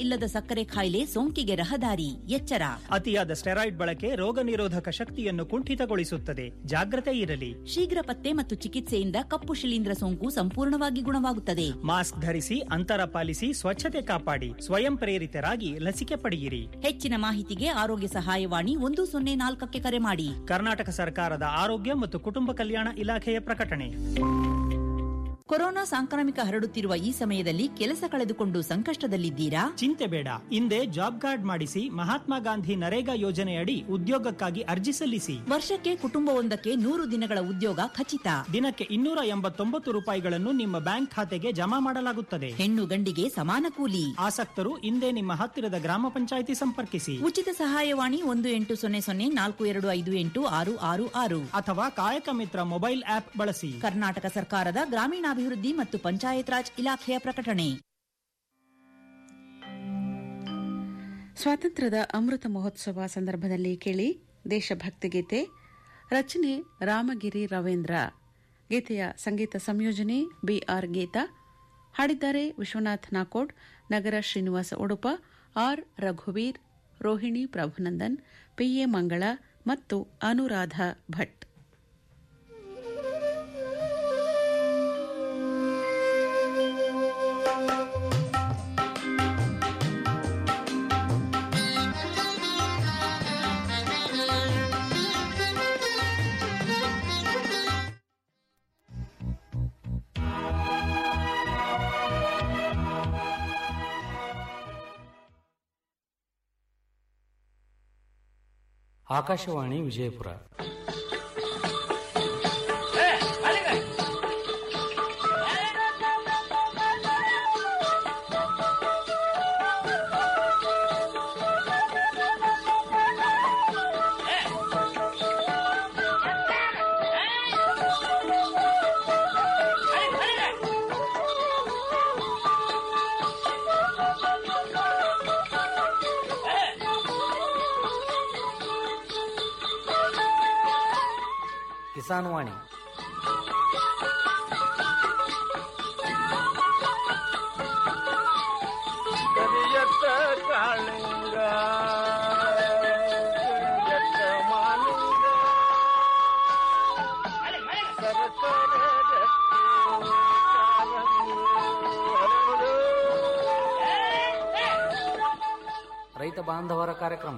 ಇಲ್ಲದ ಸಕ್ಕರೆ ಕಾಯಿಲೆ ಸೋಂಕಿಗೆ ರಹದಾರಿ ಎಚ್ಚರ ಅತಿಯಾದ ಸ್ಟೆರಾಯ್ಡ್ ಬಳಕೆ ರೋಗ ನಿರೋಧಕ ಶಕ್ತಿಯನ್ನು ಕುಂಠಿತಗೊಳಿಸುತ್ತದೆ ಜಾಗ್ರತೆ ಇರಲಿ ಶೀಘ್ರ ಪತ್ತೆ ಮತ್ತು ಚಿಕಿತ್ಸೆಯಿಂದ ಕಪ್ಪು ಶಿಲೀಂಧ್ರ ಸೋಂಕು ಸಂಪೂರ್ಣವಾಗಿ ಗುಣವಾಗುತ್ತದೆ ಮಾಸ್ಕ್ ಧರಿಸಿ ಅಂತರ ಪಾಲಿಸಿ ಸ್ವಚ್ಛತೆ ಕಾಪಾಡಿ ಸ್ವಯಂ ಪ್ರೇರಿತರಾಗಿ ಲಸಿಕೆ ಪಡೆಯಿರಿ ಹೆಚ್ಚಿನ ಮಾಹಿತಿಗೆ ಆರೋಗ್ಯ ಸಹಾಯವಾಣಿ ಒಂದು ಸೊನ್ನೆ ನಾಲ್ಕಕ್ಕೆ ಕರೆ ಮಾಡಿ ಕರ್ನಾಟಕ ಸರ್ಕಾರದ ಆರೋಗ್ಯ ಮತ್ತು ಕುಟುಂಬ ಕಲ್ಯಾಣ ಇಲಾಖೆಯ ಪ್ರಕಟಣೆ ಕೊರೋನಾ ಸಾಂಕ್ರಾಮಿಕ ಹರಡುತ್ತಿರುವ ಈ ಸಮಯದಲ್ಲಿ ಕೆಲಸ ಕಳೆದುಕೊಂಡು ಸಂಕಷ್ಟದಲ್ಲಿದ್ದೀರಾ ಚಿಂತೆ ಬೇಡ ಹಿಂದೆ ಜಾಬ್ ಕಾರ್ಡ್ ಮಾಡಿಸಿ ಮಹಾತ್ಮ ಗಾಂಧಿ ನರೇಗಾ ಯೋಜನೆಯಡಿ ಉದ್ಯೋಗಕ್ಕಾಗಿ ಅರ್ಜಿ ಸಲ್ಲಿಸಿ ವರ್ಷಕ್ಕೆ ಕುಟುಂಬವೊಂದಕ್ಕೆ ನೂರು ದಿನಗಳ ಉದ್ಯೋಗ ಖಚಿತ ದಿನಕ್ಕೆ ಇನ್ನೂರ ಎಂಬತ್ತೊಂಬತ್ತು ರೂಪಾಯಿಗಳನ್ನು ನಿಮ್ಮ ಬ್ಯಾಂಕ್ ಖಾತೆಗೆ ಜಮಾ ಮಾಡಲಾಗುತ್ತದೆ ಹೆಣ್ಣು ಗಂಡಿಗೆ ಸಮಾನ ಕೂಲಿ ಆಸಕ್ತರು ಹಿಂದೆ ನಿಮ್ಮ ಹತ್ತಿರದ ಗ್ರಾಮ ಪಂಚಾಯಿತಿ ಸಂಪರ್ಕಿಸಿ ಉಚಿತ ಸಹಾಯವಾಣಿ ಒಂದು ಎಂಟು ಸೊನ್ನೆ ಸೊನ್ನೆ ನಾಲ್ಕು ಎರಡು ಐದು ಎಂಟು ಆರು ಆರು ಆರು ಅಥವಾ ಕಾಯಕ ಮಿತ್ರ ಮೊಬೈಲ್ ಆಪ್ ಬಳಸಿ ಕರ್ನಾಟಕ ಸರ್ಕಾರದ ಗ್ರಾಮೀಣಾಭಿವೃದ್ಧಿ ಮತ್ತು ಪಂಚಾಯತ್ ರಾಜ್ ಇಲಾಖೆಯ ಪ್ರಕಟಣೆ ಸ್ವಾತಂತ್ರ್ಯದ ಅಮೃತ ಮಹೋತ್ಸವ ಸಂದರ್ಭದಲ್ಲಿ ಕೇಳಿ ದೇಶಭಕ್ತಿ ಗೀತೆ ರಚನೆ ರಾಮಗಿರಿ ರವೀಂದ್ರ ಗೀತೆಯ ಸಂಗೀತ ಸಂಯೋಜನೆ ಬಿಆರ್ ಗೀತಾ ಹಾಡಿದ್ದಾರೆ ವಿಶ್ವನಾಥ್ ನಾಕೋಡ್ ನಗರ ಶ್ರೀನಿವಾಸ ಉಡುಪ ಆರ್ ರಘುವೀರ್ ರೋಹಿಣಿ ಪ್ರಭುನಂದನ್ ಪಿಎ ಮಂಗಳ ಮತ್ತು ಅನುರಾಧ ಭಟ್ ಆಕಾಶವಾಣಿ ವಿಜಯಪುರ ಕಿಸಾನ್ ವಾಣಿ ಕರಿಯತ್ತ ಕಾಳಿಂಗ ಕರಿಯತ್ತ ಮಾಲಿಂಗ ಸರಸರ ರಕ್ತಿ ಕಾಲಂಗಿ ಹರಡು. ರೈತ ಬಾಂಧವರ ಕಾರ್ಯಕ್ರಮ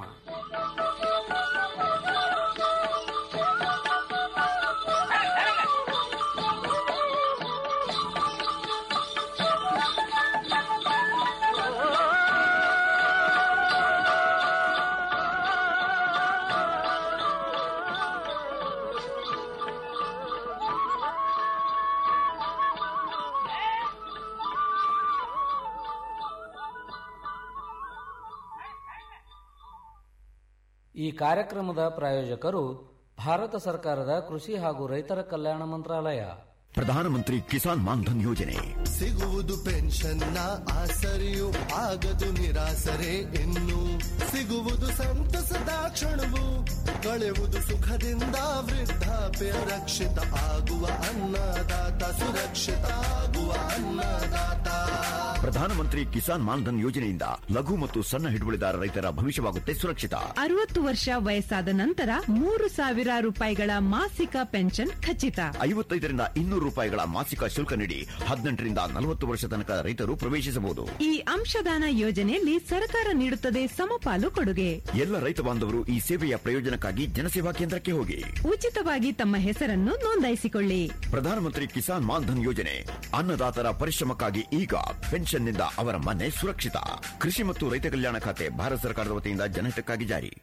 ಈ ಕಾರ್ಯಕ್ರಮದ ಪ್ರಾಯೋಜಕರು ಭಾರತ ಸರ್ಕಾರದ ಕೃಷಿ ಹಾಗೂ ರೈತರ ಕಲ್ಯಾಣ ಮಂತ್ರಾಲಯ ಪ್ರಧಾನಮಂತ್ರಿ ಕಿಸಾನ್ ಮಾನ್ಧನ್ ಯೋಜನೆ ಸಿಗುವುದು ಪೆನ್ಷನ್ನ ಆಸರೆಯು ಆಗದು ನಿರಾಸರೆ ಇನ್ನು ಸಿಗುವುದು ಸಂತಸದ ಕ್ಷಣವು ಕಳೆಯುವುದು ಸುಖದಿಂದ ವೃದ್ಧಾಪ್ಯ ರಕ್ಷಿತ ಆಗುವ ಅನ್ನದಾತ ಸುರಕ್ಷಿತ ಆಗುವ ಅನ್ನದಾತ ಪ್ರಧಾನಮಂತ್ರಿ ಕಿಸಾನ್ ಮಾನ್ಧನ್ ಯೋಜನೆಯಿಂದ ಲಘು ಮತ್ತು ಸಣ್ಣ ಹಿಡುವಳಿದಾರ ರೈತರ ಭವಿಷ್ಯವಾಗುತ್ತೆ ಸುರಕ್ಷಿತ ಅರವತ್ತು ವರ್ಷ ವಯಸ್ಸಾದ ನಂತರ ಮೂರು ಸಾವಿರ ರೂಪಾಯಿಗಳ ಮಾಸಿಕ ಪೆನ್ಷನ್ ಖಚಿತ ಐವತ್ತೈದರಿಂದ ಇನ್ನೂರು ರೂಪಾಯಿಗಳ ಮಾಸಿಕ ಶುಲ್ಕ ನೀಡಿ ಹದಿನೆಂಟರಿಂದ ನಲವತ್ತು ವರ್ಷ ತನಕ ರೈತರು ಪ್ರವೇಶಿಸಬಹುದು ಈ ಅಂಶದಾನ ಯೋಜನೆಯಲ್ಲಿ ಸರ್ಕಾರ ನೀಡುತ್ತದೆ ಸಮಪಾಲು ಕೊಡುಗೆ ಎಲ್ಲ ರೈತ ಬಾಂಧವರು ಈ ಸೇವೆಯ ಪ್ರಯೋಜನಕ್ಕಾಗಿ ಜನಸೇವಾ ಕೇಂದ್ರಕ್ಕೆ ಹೋಗಿ ಉಚಿತವಾಗಿ ತಮ್ಮ ಹೆಸರನ್ನು ನೋಂದಾಯಿಸಿಕೊಳ್ಳಿ ಪ್ರಧಾನಮಂತ್ರಿ ಕಿಸಾನ್ ಮಾನ್ಧನ್ ಯೋಜನೆ ಅನ್ನದಾತರ ಪರಿಶ್ರಮಕ್ಕಾಗಿ ಈಗ ಪೆನ್ಷನ್ನಿಂದ ಅವರ ಮನೆ ಸುರಕ್ಷಿತ ಕೃಷಿ ಮತ್ತು ರೈತ ಕಲ್ಯಾಣ ಖಾತೆ ಭಾರತ ಸರ್ಕಾರದ ವತಿಯಿಂದ ಜನಹಿತಕ್ಕಾಗಿ ಜಾರಿ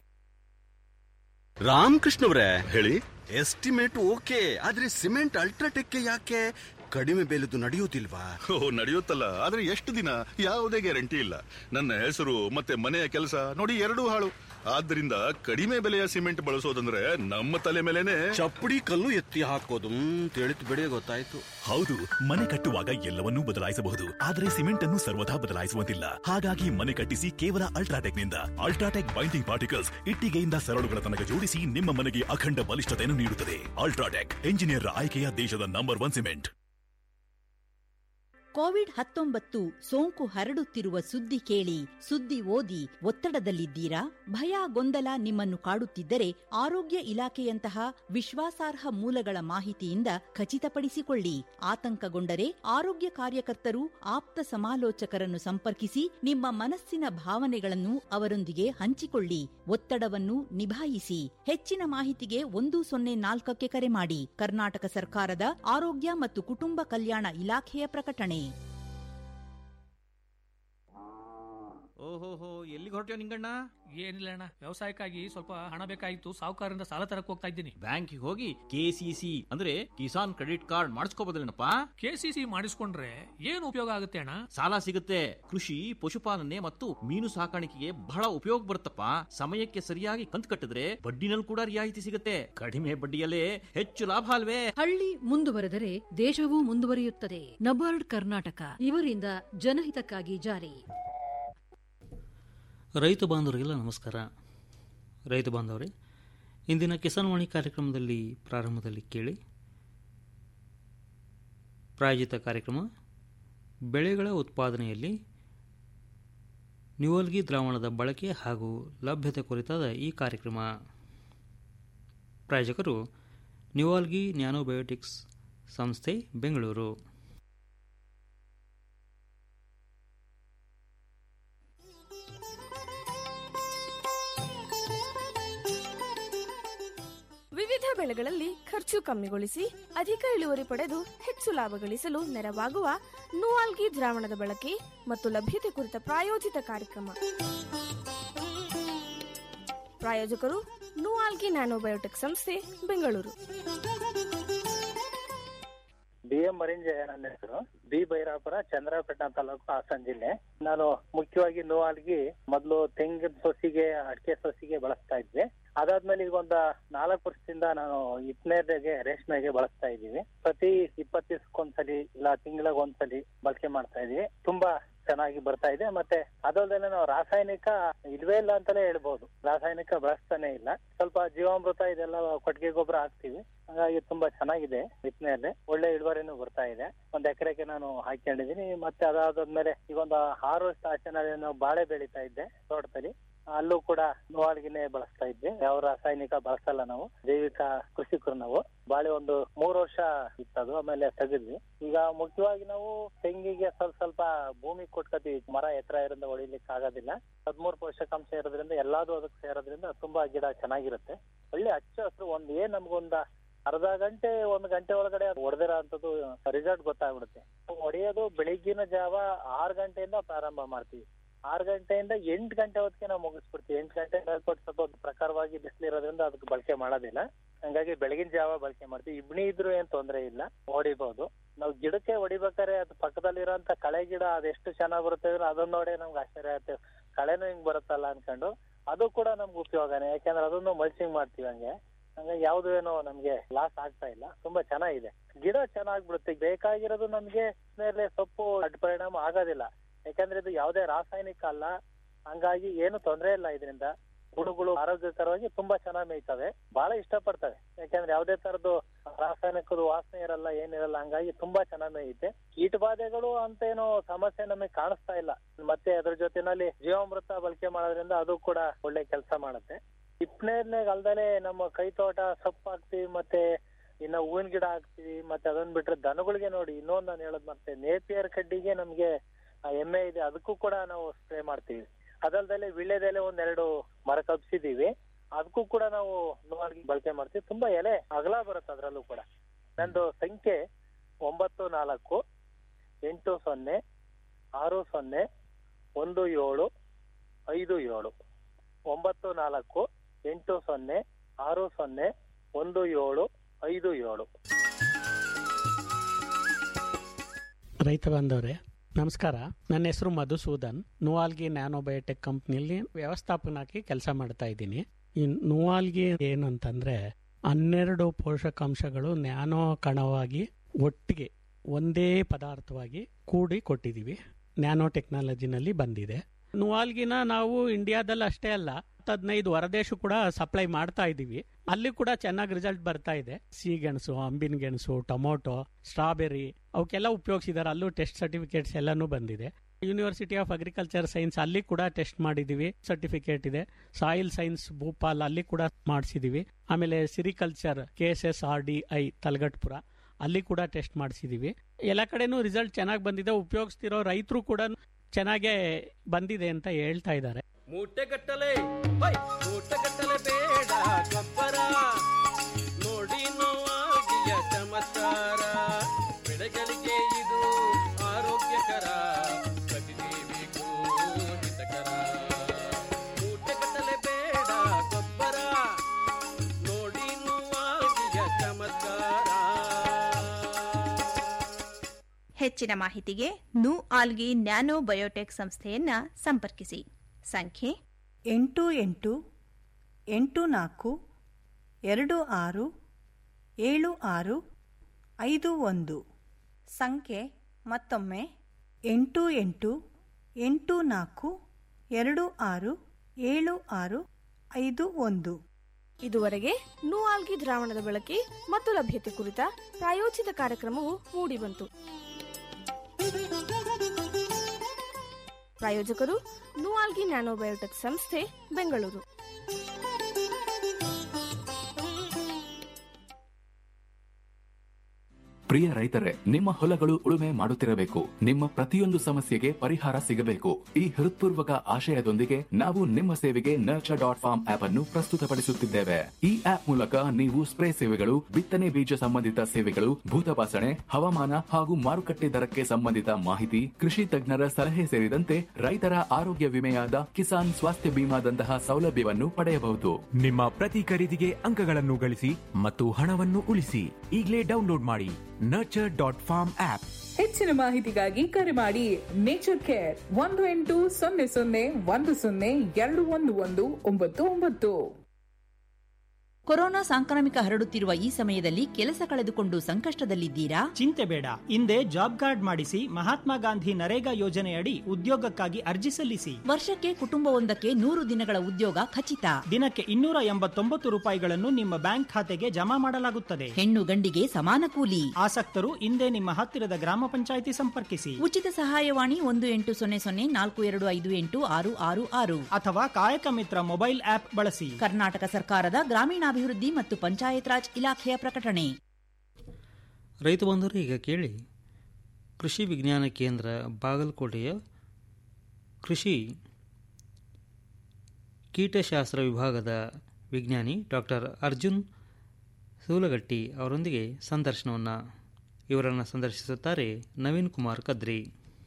ರಾಮಕೃಷ್ಣವ್ರೆ ಹೇಳಿ ಎಸ್ಟಿಮೇಟ್ ಓಕೆ ಆದ್ರೆ ಸಿಮೆಂಟ್ ಅಲ್ಟ್ರಾಟೆಕ್ ಯಾಕೆ ಕಡಿಮೆ ಬೆಲೆದು ನಡೆಯುವುದಿಲ್ವಾ ಓ ನಡೆಯುತ್ತಲ್ಲ ಆದ್ರೆ ಎಷ್ಟು ದಿನ ಯಾವುದೇ ಗ್ಯಾರಂಟಿ ಇಲ್ಲ ನನ್ನ ಹೆಸರು ಮತ್ತೆ ಮನೆಯ ಕೆಲಸ ನೋಡಿ ಎರಡೂ ಹಾಳು ಆದ್ದರಿಂದ ಕಡಿಮೆ ಬೆಲೆಯ ಸಿಮೆಂಟ್ ಬಳಸೋದಂದ್ರೆ ನಮ್ಮ ತಲೆ ಮೇಲೆನೆ ಚಪ್ಪಡಿ ಕಲ್ಲು ಎತ್ತಿ ಹಾಕೋದು ತಿಳಿತು ಬಿಡಿ ಗೊತ್ತಾಯ್ತು ಹೌದು ಮನೆ ಕಟ್ಟುವಾಗ ಎಲ್ಲವನ್ನೂ ಬದಲಾಯಿಸಬಹುದು ಆದರೆ ಸಿಮೆಂಟ್ ಅನ್ನು ಸರ್ವದಾ ಬದಲಾಯಿಸುವಂತಿಲ್ಲ ಹಾಗಾಗಿ ಮನೆ ಕಟ್ಟಿಸಿ ಕೇವಲ ಅಲ್ಟ್ರಾಟೆಕ್ ನಿಂದ ಅಲ್ಟ್ರಾಟೆಕ್ ಬೈಂಡಿಂಗ್ ಪಾರ್ಟಿಕಲ್ಸ್ ಇಟ್ಟಿಗೆಯಿಂದ ಸರಳುಗಳ ತನಕ ಜೋಡಿಸಿ ನಿಮ್ಮ ಮನೆಗೆ ಅಖಂಡ ಬಲಿಷ್ಠತೆಯನ್ನು ನೀಡುತ್ತದೆ ಅಲ್ಟ್ರಾಟೆಕ್ ಎಂಜಿನಿಯರ್ ಆಯ್ಕೆಯ ದೇಶದ ನಂಬರ್ ಒನ್ ಸಿಮೆಂಟ್ ಕೋವಿಡ್ ಹತ್ತೊಂಬತ್ತು ಸೋಂಕು ಹರಡುತ್ತಿರುವ ಸುದ್ದಿ ಕೇಳಿ ಸುದ್ದಿ ಓದಿ ಒತ್ತಡದಲ್ಲಿದ್ದೀರಾ ಭಯ ಗೊಂದಲ ನಿಮ್ಮನ್ನು ಕಾಡುತ್ತಿದ್ದರೆ ಆರೋಗ್ಯ ಇಲಾಖೆಯಂತಹ ವಿಶ್ವಾಸಾರ್ಹ ಮೂಲಗಳ ಮಾಹಿತಿಯಿಂದ ಖಚಿತಪಡಿಸಿಕೊಳ್ಳಿ ಆತಂಕಗೊಂಡರೆ ಆರೋಗ್ಯ ಕಾರ್ಯಕರ್ತರು ಆಪ್ತ ಸಮಾಲೋಚಕರನ್ನು ಸಂಪರ್ಕಿಸಿ ನಿಮ್ಮ ಮನಸ್ಸಿನ ಭಾವನೆಗಳನ್ನು ಅವರೊಂದಿಗೆ ಹಂಚಿಕೊಳ್ಳಿ ಒತ್ತಡವನ್ನು ನಿಭಾಯಿಸಿ ಹೆಚ್ಚಿನ ಮಾಹಿತಿಗೆ ಒಂದು ಸೊನ್ನೆ ನಾಲ್ಕಕ್ಕೆ ಕರೆ ಮಾಡಿ ಕರ್ನಾಟಕ ಸರ್ಕಾರದ ಆರೋಗ್ಯ ಮತ್ತು ಕುಟುಂಬ ಕಲ್ಯಾಣ ಇಲಾಖೆಯ ಪ್ರಕಟಣೆ ಓಹೋಹೋ ಎಲ್ಲಿಗೆ ಹೊರಟ್ಯೋ ನಿಂಗಣ್ಣ ಏನಿಲ್ಲ ಅಣ್ಣ ವ್ಯವಸಾಯಕ್ಕಾಗಿ ಸ್ವಲ್ಪ ಹಣ ಬೇಕಾಗಿತ್ತು ಸಾಹುಕಾರರಿಂದ ಸಾಲ ತರಕ್ ಹೋಗ್ತಾ ಇದ್ದೀನಿ ಬ್ಯಾಂಕಿಗೆ ಹೋಗಿ ಕೆಸಿಸಿ ಅಂದ್ರೆ ಕಿಸಾನ್ ಕ್ರೆಡಿಟ್ ಕಾರ್ಡ್ ಮಾಡಿಸ್ಕೋಬೋದಿಲ್ಲನಪ್ಪ ಕೆಸಿಸಿ ಮಾಡಿಸ್ಕೊಂಡ್ರೆ ಏನು ಉಪಯೋಗ ಆಗುತ್ತೆ ಅಣ್ಣ ಸಾಲ ಸಿಗುತ್ತೆ ಕೃಷಿ ಪಶುಪಾಲನೆ ಮತ್ತು ಮೀನು ಸಾಕಾಣಿಕೆಗೆ ಬಹಳ ಉಪಯೋಗ ಬರುತ್ತಪ್ಪ ಸಮಯಕ್ಕೆ ಸರಿಯಾಗಿ ಕಂತು ಕಟ್ಟಿದ್ರೆ ಬಡ್ಡಿನಲ್ಲಿ ಕೂಡ ರಿಯಾಯಿತಿ ಸಿಗುತ್ತೆ ಕಡಿಮೆ ಬಡ್ಡಿಯಲ್ಲೇ ಹೆಚ್ಚು ಲಾಭ ಅಲ್ವೇ ಹಳ್ಳಿ ಮುಂದುವರೆದರೆ ದೇಶವೂ ಮುಂದುವರಿಯುತ್ತದೆ ನಬಾರ್ಡ್ ಕರ್ನಾಟಕ ಇವರಿಂದ ಜನಹಿತಕ್ಕಾಗಿ ಜಾರಿ ರೈತ ಬಾಂಧವರಿಗೆಲ್ಲ ನಮಸ್ಕಾರ ರೈತ ಬಾಂಧವರೇ ಇಂದಿನ ಕಿಸಾನ್ ವಾಣಿ ಕಾರ್ಯಕ್ರಮದಲ್ಲಿ ಪ್ರಾರಂಭದಲ್ಲಿ ಕೇಳಿ ಪ್ರಾಯೋಜಿತ ಕಾರ್ಯಕ್ರಮ ಬೆಳೆಗಳ ಉತ್ಪಾದನೆಯಲ್ಲಿ ನಿವಲ್ಗಿ ದ್ರಾವಣದ ಬಳಕೆ ಹಾಗೂ ಲಭ್ಯತೆ ಕುರಿತಾದ ಈ ಕಾರ್ಯಕ್ರಮ ಪ್ರಾಯೋಜಕರು ನಿವಾಲ್ಗಿ ನ್ಯಾನೋಬಯೋಟಿಕ್ಸ್ ಸಂಸ್ಥೆ ಬೆಂಗಳೂರು ವಿವಿಧ ಬೆಳೆಗಳಲ್ಲಿ ಖರ್ಚು ಕಮ್ಮಿಗೊಳಿಸಿ ಅಧಿಕ ಇಳುವರಿ ಪಡೆದು ಹೆಚ್ಚು ಲಾಭ ಗಳಿಸಲು ನೆರವಾಗುವ ನೂವಾಲ್ಗಿ ದ್ರಾವಣದ ಬಳಕೆ ಮತ್ತು ಲಭ್ಯತೆ ಕುರಿತ ಪ್ರಾಯೋಜಿತ ಕಾರ್ಯಕ್ರಮ ಪ್ರಾಯೋಜಕರು ನೂವಾಲ್ಗಿ ನ್ಯಾನೋಬಯೋಟೆಕ್ ಸಂಸ್ಥೆ ಬೆಂಗಳೂರು ಬಿ ಎಂ ಮರಿಂಜಯ ನನ್ನ ಹೆಸರು ಬಿ ಭೈರಾಪುರ ಚಂದ್ರಪಟ್ಟಣ ತಾಲೂಕು ಹಾಸನ ಜಿಲ್ಲೆ ನಾನು ಮುಖ್ಯವಾಗಿ ನೋವಾಲ್ಗಿ ಮೊದಲು ತೆಂಗಿನ ಸೊಸಿಗೆ ಅಡಿಕೆ ಸೊಸಿಗೆ ಬಳಸ್ತಾ ಇದ್ವಿ ಅದಾದ್ಮೇಲೆ ಈಗ ಒಂದು ನಾಲ್ಕು ವರ್ಷದಿಂದ ನಾನು ಹಿಪ್ನೇರ್ಗೆ ರೇಷ್ಮೆಗೆ ಬಳಸ್ತಾ ಇದ್ದೀವಿ ಪ್ರತಿ ಇಪ್ಪತ್ತು ದಿವಸಕ್ಕೊಂದ್ಸಲಿ ಇಲ್ಲ ತಿಂಗಳಿಗೆ ಒಂದ್ಸಲಿ ಬಳಕೆ ಮಾಡ್ತಾ ಇದೀವಿ ತುಂಬಾ ಚೆನ್ನಾಗಿ ಬರ್ತಾ ಇದೆ ಮತ್ತೆ ಅದಲ್ಲದೆ ನಾವು ರಾಸಾಯನಿಕ ಇಲ್ವೇ ಇಲ್ಲ ಅಂತಾನೆ ಹೇಳ್ಬೋದು ರಾಸಾಯನಿಕ ಬಳಸ್ತಾನೆ ಇಲ್ಲ ಸ್ವಲ್ಪ ಜೀವಾಮೃತ ಇದೆಲ್ಲ ಕೊಟ್ಟಿಗೆ ಗೊಬ್ಬರ ಹಾಕ್ತಿವಿ ಹಾಗಾಗಿ ತುಂಬಾ ಚೆನ್ನಾಗಿದೆ ಬಿತ್ತನೆಯಲ್ಲಿ ಒಳ್ಳೆ ಇಳುವರಿನೂ ಬರ್ತಾ ಇದೆ ಒಂದ್ ಎಕರೆಗೆ ನಾನು ಹಾಕೊಂಡಿದೀನಿ ಮತ್ತೆ ಅದಾದ್ಮೇಲೆ ಈಗ ಒಂದು ಆರು ವರ್ಷ ಆಚೆ ನಾನು ಬಾಳೆ ಬೆಳೀತಾ ಇದ್ದೆ ತೋಟದಲ್ಲಿ ಅಲ್ಲೂ ಕೂಡ ನೋವಾಲ್ಗಿನೇ ಬಳಸ್ತಾ ಇದ್ವಿ ಯಾವ ರಾಸಾಯನಿಕ ಬಳಸಲ್ಲ ನಾವು ಜೈವಿಕ ಕೃಷಿಕರು ನಾವು ಬಾಳೆ ಒಂದು ಮೂರು ವರ್ಷ ಇತ್ತದು ಆಮೇಲೆ ತೆಗೆದ್ವಿ ಈಗ ಮುಖ್ಯವಾಗಿ ನಾವು ತೆಂಗಿಗೆ ಸ್ವಲ್ಪ ಸ್ವಲ್ಪ ಭೂಮಿ ಕೊಟ್ಕೋತೀವಿ ಮರ ಎತ್ತರ ಇರೋದ್ರಿಂದ ಹೊಡಿಲಿಕ್ಕೆ ಆಗೋದಿಲ್ಲ ಹದ್ಮೂರು ಪೋಷಕಾಂಶ ಇರೋದ್ರಿಂದ ಎಲ್ಲಾದು ಅದಕ್ಕೆ ಸೇರೋದ್ರಿಂದ ತುಂಬಾ ಗಿಡ ಚೆನ್ನಾಗಿರುತ್ತೆ ಒಳ್ಳೆ ಹಚ್ಚ ಹಸಿರು ಒಂದ್ ಏನ್ ನಮ್ಗೊಂದ ಅರ್ಧ ಗಂಟೆ ಒಂದ್ ಗಂಟೆ ಒಳಗಡೆ ಹೊಡೆದಿರೋ ಅಂತದ್ದು ರಿಸಲ್ಟ್ ಗೊತ್ತಾಗ್ಬಿಡುತ್ತೆ ಹೊಡೆಯೋದು ಬೆಳಿಗ್ಗಿನ ಜಾವ ಆರು ಗಂಟೆಯಿಂದ ಪ್ರಾರಂಭ ಮಾಡ್ತೀವಿ ಆರು ಗಂಟೆಯಿಂದ ಎಂಟು ಗಂಟೆ ಹೊತ್ತಿಗೆ ನಾವು ಮುಗಿಸ್ಬಿಡ್ತೀವಿ ಎಂಟು ಗಂಟೆ ಕೊಟ್ಟು ಸ್ವಲ್ಪ ಒಂದು ಪ್ರಕಾರವಾಗಿ ಬಿಸಿಲಿರೋದ್ರಿಂದ ಅದಕ್ಕೆ ಬಳಕೆ ಮಾಡೋದಿಲ್ಲ ಹಂಗಾಗಿ ಬೆಳಗಿನ ಜಾವ ಬಳಕೆ ಮಾಡ್ತೀವಿ ಇಬ್ಣಿ ಇದ್ರು ಏನ್ ತೊಂದ್ರೆ ಇಲ್ಲ ಹೊಡಿಬಹುದು ನಾವು ಗಿಡಕ್ಕೆ ಹೊಡಿಬೇಕಾದ್ರೆ ಅದು ಪಕ್ಕದಲ್ಲಿರೋಂತ ಕಳೆ ಗಿಡ ಅದೆಷ್ಟು ಚೆನ್ನಾಗ್ ಬರುತ್ತೆ ಅಂದ್ರೆ ಅದನ್ನ ನೋಡಿ ನಮ್ಗೆ ಆಶ್ಚರ್ಯ ಆಗುತ್ತೆ ಕಳೆನೂ ಹಿಂಗ್ ಬರುತ್ತಲ್ಲ ಅನ್ಕೊಂಡು ಅದು ಕೂಡ ನಮ್ಗೆ ಉಪಯೋಗನೇ ಯಾಕಂದ್ರೆ ಅದನ್ನು ಮಲ್ಚಿಂಗ್ ಮಾಡ್ತೀವಿ ಹಂಗೆ ಹಂಗಾಗಿ ಯಾವ್ದು ಏನೋ ನಮ್ಗೆ ಲಾಸ್ ಆಗ್ತಾ ಇಲ್ಲ ತುಂಬಾ ಚೆನ್ನಾಗಿದೆ ಗಿಡ ಚೆನ್ನಾಗ್ಬಿಡುತ್ತೆ ಬೇಕಾಗಿರೋದು ನಮ್ಗೆ ಮೇಲೆ ಸೊಪ್ಪು ಅಡ್ಡ ಪರಿಣಾಮ ಆಗೋದಿಲ್ಲ ಯಾಕಂದ್ರೆ ಇದು ಯಾವುದೇ ರಾಸಾಯನಿಕ ಅಲ್ಲ ಹಂಗಾಗಿ ಏನು ತೊಂದರೆ ಇಲ್ಲ ಇದರಿಂದ ಹುಳುಗಳು ಆರೋಗ್ಯಕರವಾಗಿ ತುಂಬಾ ಚೆನ್ನಾಗಿ ಮೇಯ್ತವೆ ಬಹಳ ಇಷ್ಟಪಡ್ತವೆ ಯಾಕಂದ್ರೆ ಯಾವುದೇ ತರದ್ದು ರಾಸಾಯನಿಕದ ವಾಸನೆ ಇರಲ್ಲ ಏನಿರಲ್ಲ ಹಂಗಾಗಿ ತುಂಬಾ ಚೆನ್ನಾಗಿ ಮೇಯುತ್ತೆ ಕೀಟ ಬಾಧೆಗಳು ಅಂತ ಏನು ಸಮಸ್ಯೆ ನಮಗೆ ಕಾಣಿಸ್ತಾ ಇಲ್ಲ ಮತ್ತೆ ಅದ್ರ ಜೊತೆನಲ್ಲಿ ಜೀವಾಮೃತ ಬಳಕೆ ಮಾಡೋದ್ರಿಂದ ಅದು ಕೂಡ ಒಳ್ಳೆ ಕೆಲಸ ಮಾಡುತ್ತೆ ಹಿಪ್ನೇರ್ನಾಗ ಅಲ್ದಲೆ ನಮ್ಮ ಕೈ ತೋಟ ಸೊಪ್ಪು ಹಾಕ್ತಿವಿ ಮತ್ತೆ ಇನ್ನ ಹೂವಿನ ಗಿಡ ಹಾಕ್ತಿವಿ ಮತ್ತೆ ಅದನ್ನ ಬಿಟ್ರೆ ದನಗಳಿಗೆ ನೋಡಿ ಇನ್ನೊಂದ್ ನಾನು ಹೇಳೋದ್ ಮತ್ತೆ ನೇಪಿಯರ್ ಕಡ್ಡಿಗೆ ನಮ್ಗೆ ಆ ಎಮ್ಮೆ ಇದೆ ಅದಕ್ಕೂ ಕೂಡ ನಾವು ಸ್ಪ್ರೇ ಮಾಡ್ತೀವಿ ಅದಲ್ದಲೆ ವಿಳ್ಯದೆಲೆ ಒಂದೆರಡು ಮರ ಕಬ್ಸಿದೀವಿ ಅದಕ್ಕೂ ಕೂಡ ನಾವು ನೋವಾಗಿ ಬಳಕೆ ಮಾಡ್ತೀವಿ ತುಂಬಾ ಎಲೆ ಅಗಲ ಬರುತ್ತೆ ಅದರಲ್ಲೂ ಕೂಡ ನಂದು ಸಂಖ್ಯೆ ಒಂಬತ್ತು ನಾಲ್ಕು ಎಂಟು ಸೊನ್ನೆ ಆರು ಸೊನ್ನೆ ಒಂದು ಏಳು ಐದು ಏಳು ಒಂಬತ್ತು ನಾಲ್ಕು ಎಂಟು ಸೊನ್ನೆ ಆರು ಸೊನ್ನೆ ಒಂದು ಏಳು ಐದು ಏಳು ರೈತ ಬಾಂಧವರೇ ನಮಸ್ಕಾರ ನನ್ನ ಹೆಸರು ಮಧುಸೂದನ್ ನುವಾಲ್ಗಿ ನ್ಯಾನೋಬಯೋಟೆಕ್ ಕಂಪ್ನಿಯಲ್ಲಿ ವ್ಯವಸ್ಥಾಪನಾಗಿ ಕೆಲಸ ಮಾಡ್ತಾ ಇದ್ದೀನಿ ಈ ನುವಾಲ್ಗಿ ಏನಂತಂದ್ರೆ ಹನ್ನೆರಡು ಪೋಷಕಾಂಶಗಳು ನ್ಯಾನೋ ಕಣವಾಗಿ ಒಟ್ಟಿಗೆ ಒಂದೇ ಪದಾರ್ಥವಾಗಿ ಕೂಡಿ ಕೊಟ್ಟಿದ್ದೀವಿ ನ್ಯಾನೋ ಟೆಕ್ನಾಲಜಿನಲ್ಲಿ ಬಂದಿದೆ ನುವಾಲ್ಗಿನ ನಾವು ಇಂಡಿಯಾದಲ್ಲಿ ಅಷ್ಟೇ ಅಲ್ಲ ಹದಿನೈದು ಹೊರದೇಶ ಕೂಡ ಸಪ್ಲೈ ಮಾಡ್ತಾ ಇದೀವಿ ಅಲ್ಲಿ ಕೂಡ ಚೆನ್ನಾಗಿ ರಿಸಲ್ಟ್ ಬರ್ತಾ ಇದೆ ಸಿಗೆಣಸು ಅಂಬಿನ ಗೆಣಸು ಟೊಮೊಟೊ ಸ್ಟ್ರಾಬೆರಿ ಅವಕ್ಕೆಲ್ಲ ಉಪಯೋಗಿಸಿದ್ದಾರೆ ಅಲ್ಲೂ ಟೆಸ್ಟ್ ಸರ್ಟಿಫಿಕೇಟ್ಸ್ ಎಲ್ಲಾನು ಬಂದಿದೆ ಯೂನಿವರ್ಸಿಟಿ ಆಫ್ ಅಗ್ರಿಕಲ್ಚರ್ ಸೈನ್ಸ್ ಅಲ್ಲಿ ಕೂಡ ಟೆಸ್ಟ್ ಮಾಡಿದೀವಿ ಸರ್ಟಿಫಿಕೇಟ್ ಇದೆ ಸಾಯಿಲ್ ಸೈನ್ಸ್ ಭೂಪಾಲ್ ಅಲ್ಲಿ ಕೂಡ ಮಾಡಿಸಿದೀವಿ ಆಮೇಲೆ sericulture K S S R D I Talagatpura ಅಲ್ಲಿ ಕೂಡ ಟೆಸ್ಟ್ ಮಾಡಿಸಿದೀವಿ ಎಲ್ಲ ಕಡೆನೂ ರಿಸಲ್ಟ್ ಚೆನ್ನಾಗಿ ಬಂದಿದೆ ಉಪಯೋಗಿಸ್ತಿರೋ ರೈತರು ಕೂಡ ಚೆನ್ನಾಗೇ ಬಂದಿದೆ ಅಂತ ಹೇಳ್ತಾ ಇದ್ದಾರೆ ಮೂಟೆಗಟ್ಟಲೆ ಹೈ ಮೂಟೆಗಟ್ಟಲೆ ಬೇಡ ಗೊಬ್ಬರ ನೋಡಿ ನೋವಾಗಿಯ ಚಮತ್ಕಾರ ಬೆಳೆಗಳಿಗೆ ಇದು ಆರೋಗ್ಯಕರ ಪ್ರತಿಜೀವಿಗೂ ಹಿತಕರ ಮೂಟೆಗಟ್ಟಲೆ ಬೇಡ ಗೊಬ್ಬರ ನೋಡಿ ನೋವಾಗಿಯ ಚಮತ್ಕಾರ ಹೆಚ್ಚಿನ ಮಾಹಿತಿಗೆ ನು ಆಲ್ಗಿ ನ್ಯಾನೋ ಬಯೋಟೆಕ್ ಸಂಸ್ಥೆಯನ್ನ ಸಂಪರ್ಕಿಸಿ ಸಂಖ್ಯೆ ಎಂಟು ಎಂಟು ಎಂಟು ನಾಲ್ಕು ಎರಡು ಆರು ಏಳು ಆರು ಐದು ಒಂದು ಸಂಖ್ಯೆ ಮತ್ತೊಮ್ಮೆ ಎಂಟು ಎಂಟು ಎಂಟು ನಾಲ್ಕು ಎರಡು ಆರು ಏಳು ಆರು ಐದು ಒಂದು ಇದುವರೆಗೆ ನೂಆಲ್ಗಿ ದ್ರಾವಣದ ಬಳಕೆ ಮತ್ತು ಲಭ್ಯತೆ ಕುರಿತ ಪ್ರಾಯೋಜಿತ ಕಾರ್ಯಕ್ರಮವು ಮೂಡಿಬಂತು ಪ್ರಾಯೋಜಕರು ನೂಆಲ್ಗಿ ನ್ಯಾನೋಬಯೋಟೆಕ್ ಸಂಸ್ಥೆ ಬೆಂಗಳೂರು ಪ್ರಿಯ ರೈತರೇ ನಿಮ್ಮ ಹೊಲಗಳು ಉಳುಮೆ ಮಾಡುತ್ತಿರಬೇಕು ನಿಮ್ಮ ಪ್ರತಿಯೊಂದು ಸಮಸ್ಯೆಗೆ ಪರಿಹಾರ ಸಿಗಬೇಕು ಈ ಹೃತ್ಪೂರ್ವಕ ಆಶಯದೊಂದಿಗೆ ನಾವು ನಿಮ್ಮ ಸೇವೆಗೆ ನರ್ಚರ್ ಡಾಟ್ ಫಾರ್ಮ್ ಆಪ್ ಅನ್ನು ಪ್ರಸ್ತುತಪಡಿಸುತ್ತಿದ್ದೇವೆ ಈ ಆಪ್ ಮೂಲಕ ನೀವು ಸ್ಪ್ರೇ ಸೇವೆಗಳು ಬಿತ್ತನೆ ಬೀಜ ಸಂಬಂಧಿತ ಸೇವೆಗಳು ಭೂತಪಾಸಣೆ ಹವಾಮಾನ ಹಾಗೂ ಮಾರುಕಟ್ಟೆ ದರಕ್ಕೆ ಸಂಬಂಧಿತ ಮಾಹಿತಿ ಕೃಷಿ ತಜ್ಞರ ಸಲಹೆ ಸೇರಿದಂತೆ ರೈತರ ಆರೋಗ್ಯ ವಿಮೆಯಾದ ಕಿಸಾನ್ ಸ್ವಾಸ್ಥ್ಯ ಬಿಮಾದಂತಹ ಸೌಲಭ್ಯವನ್ನು ಪಡೆಯಬಹುದು ನಿಮ್ಮ ಪ್ರತಿ ಖರೀದಿಗೆ ಅಂಕಗಳನ್ನು ಗಳಿಸಿ ಮತ್ತು ಹಣವನ್ನು ಉಳಿಸಿ ಈಗಲೇ ಡೌನ್ಲೋಡ್ ಮಾಡಿ ನರ್ಚರ್ ಡಾಟ್ ಫಾರ್ಮ್ ಆಪ್ ಹೆಚ್ಚಿನ ಮಾಹಿತಿಗಾಗಿ ಕರೆ ಮಾಡಿ ನೇಚರ್ ಕೇರ್ ಒಂದು ಎಂಟು ಸೊನ್ನೆ ಸೊನ್ನೆ ಒಂದು ಸೊನ್ನೆ ಎರಡು ಒಂದು ಒಂದು ಒಂಬತ್ತು ಒಂಬತ್ತು ಕೊರೋನಾ ಸಾಂಕ್ರಾಮಿಕ ಹರಡುತ್ತಿರುವ ಈ ಸಮಯದಲ್ಲಿ ಕೆಲಸ ಕಳೆದುಕೊಂಡು ಸಂಕಷ್ಟದಲ್ಲಿದ್ದೀರಾ ಚಿಂತೆ ಬೇಡ ಹಿಂದೆ ಜಾಬ್ ಕಾರ್ಡ್ ಮಾಡಿಸಿ ಮಹಾತ್ಮ ಗಾಂಧಿ ನರೇಗಾ ಯೋಜನೆಯಡಿ ಉದ್ಯೋಗಕ್ಕಾಗಿ ಅರ್ಜಿ ಸಲ್ಲಿಸಿ ವರ್ಷಕ್ಕೆ ಕುಟುಂಬವೊಂದಕ್ಕೆ ನೂರು ದಿನಗಳ ಉದ್ಯೋಗ ಖಚಿತ ದಿನಕ್ಕೆ ಇನ್ನೂರ ಎಂಬತ್ತೊಂಬತ್ತು ರೂಪಾಯಿಗಳನ್ನು ನಿಮ್ಮ ಬ್ಯಾಂಕ್ ಖಾತೆಗೆ ಜಮಾ ಮಾಡಲಾಗುತ್ತದೆ ಹೆಣ್ಣು ಗಂಡಿಗೆ ಸಮಾನ ಕೂಲಿ ಆಸಕ್ತರು ಹಿಂದೆ ನಿಮ್ಮ ಹತ್ತಿರದ ಗ್ರಾಮ ಪಂಚಾಯಿತಿ ಸಂಪರ್ಕಿಸಿ ಉಚಿತ ಸಹಾಯವಾಣಿ ಒಂದು ಎಂಟು ಸೊನ್ನೆ ಸೊನ್ನೆ ನಾಲ್ಕು ಎರಡು ಐದು ಎಂಟು ಆರು ಆರು ಆರು ಅಥವಾ ಕಾಯಕ ಮಿತ್ರ ಮೊಬೈಲ್ ಆಪ್ ಬಳಸಿ ಕರ್ನಾಟಕ ಸರ್ಕಾರದ ಗ್ರಾಮೀಣಾಭಿವೃದ್ಧಿ ಮತ್ತು ಪಂಚಾಯತ್ ರಾಜ್ ಇಲಾಖೆಯ ಪ್ರಕಟಣೆ ರೈತ ಬಂಧುರು ಈಗ ಕೇಳಿ ಕೃಷಿ ವಿಜ್ಞಾನ ಕೇಂದ್ರ ಬಾಗಲಕೋಟೆಯ ಕೃಷಿ ಕೀಟಶಾಸ್ತ್ರ ವಿಭಾಗದ ವಿಜ್ಞಾನಿ ಡಾಕ್ಟರ್ ಅರ್ಜುನ್ ಸೂಲಗಟ್ಟಿ ಅವರೊಂದಿಗೆ ಸಂದರ್ಶನವನ್ನು ಇವರನ್ನು ಸಂದರ್ಶಿಸುತ್ತಾರೆ ನವೀನ್ ಕುಮಾರ್ ಕದ್ರಿ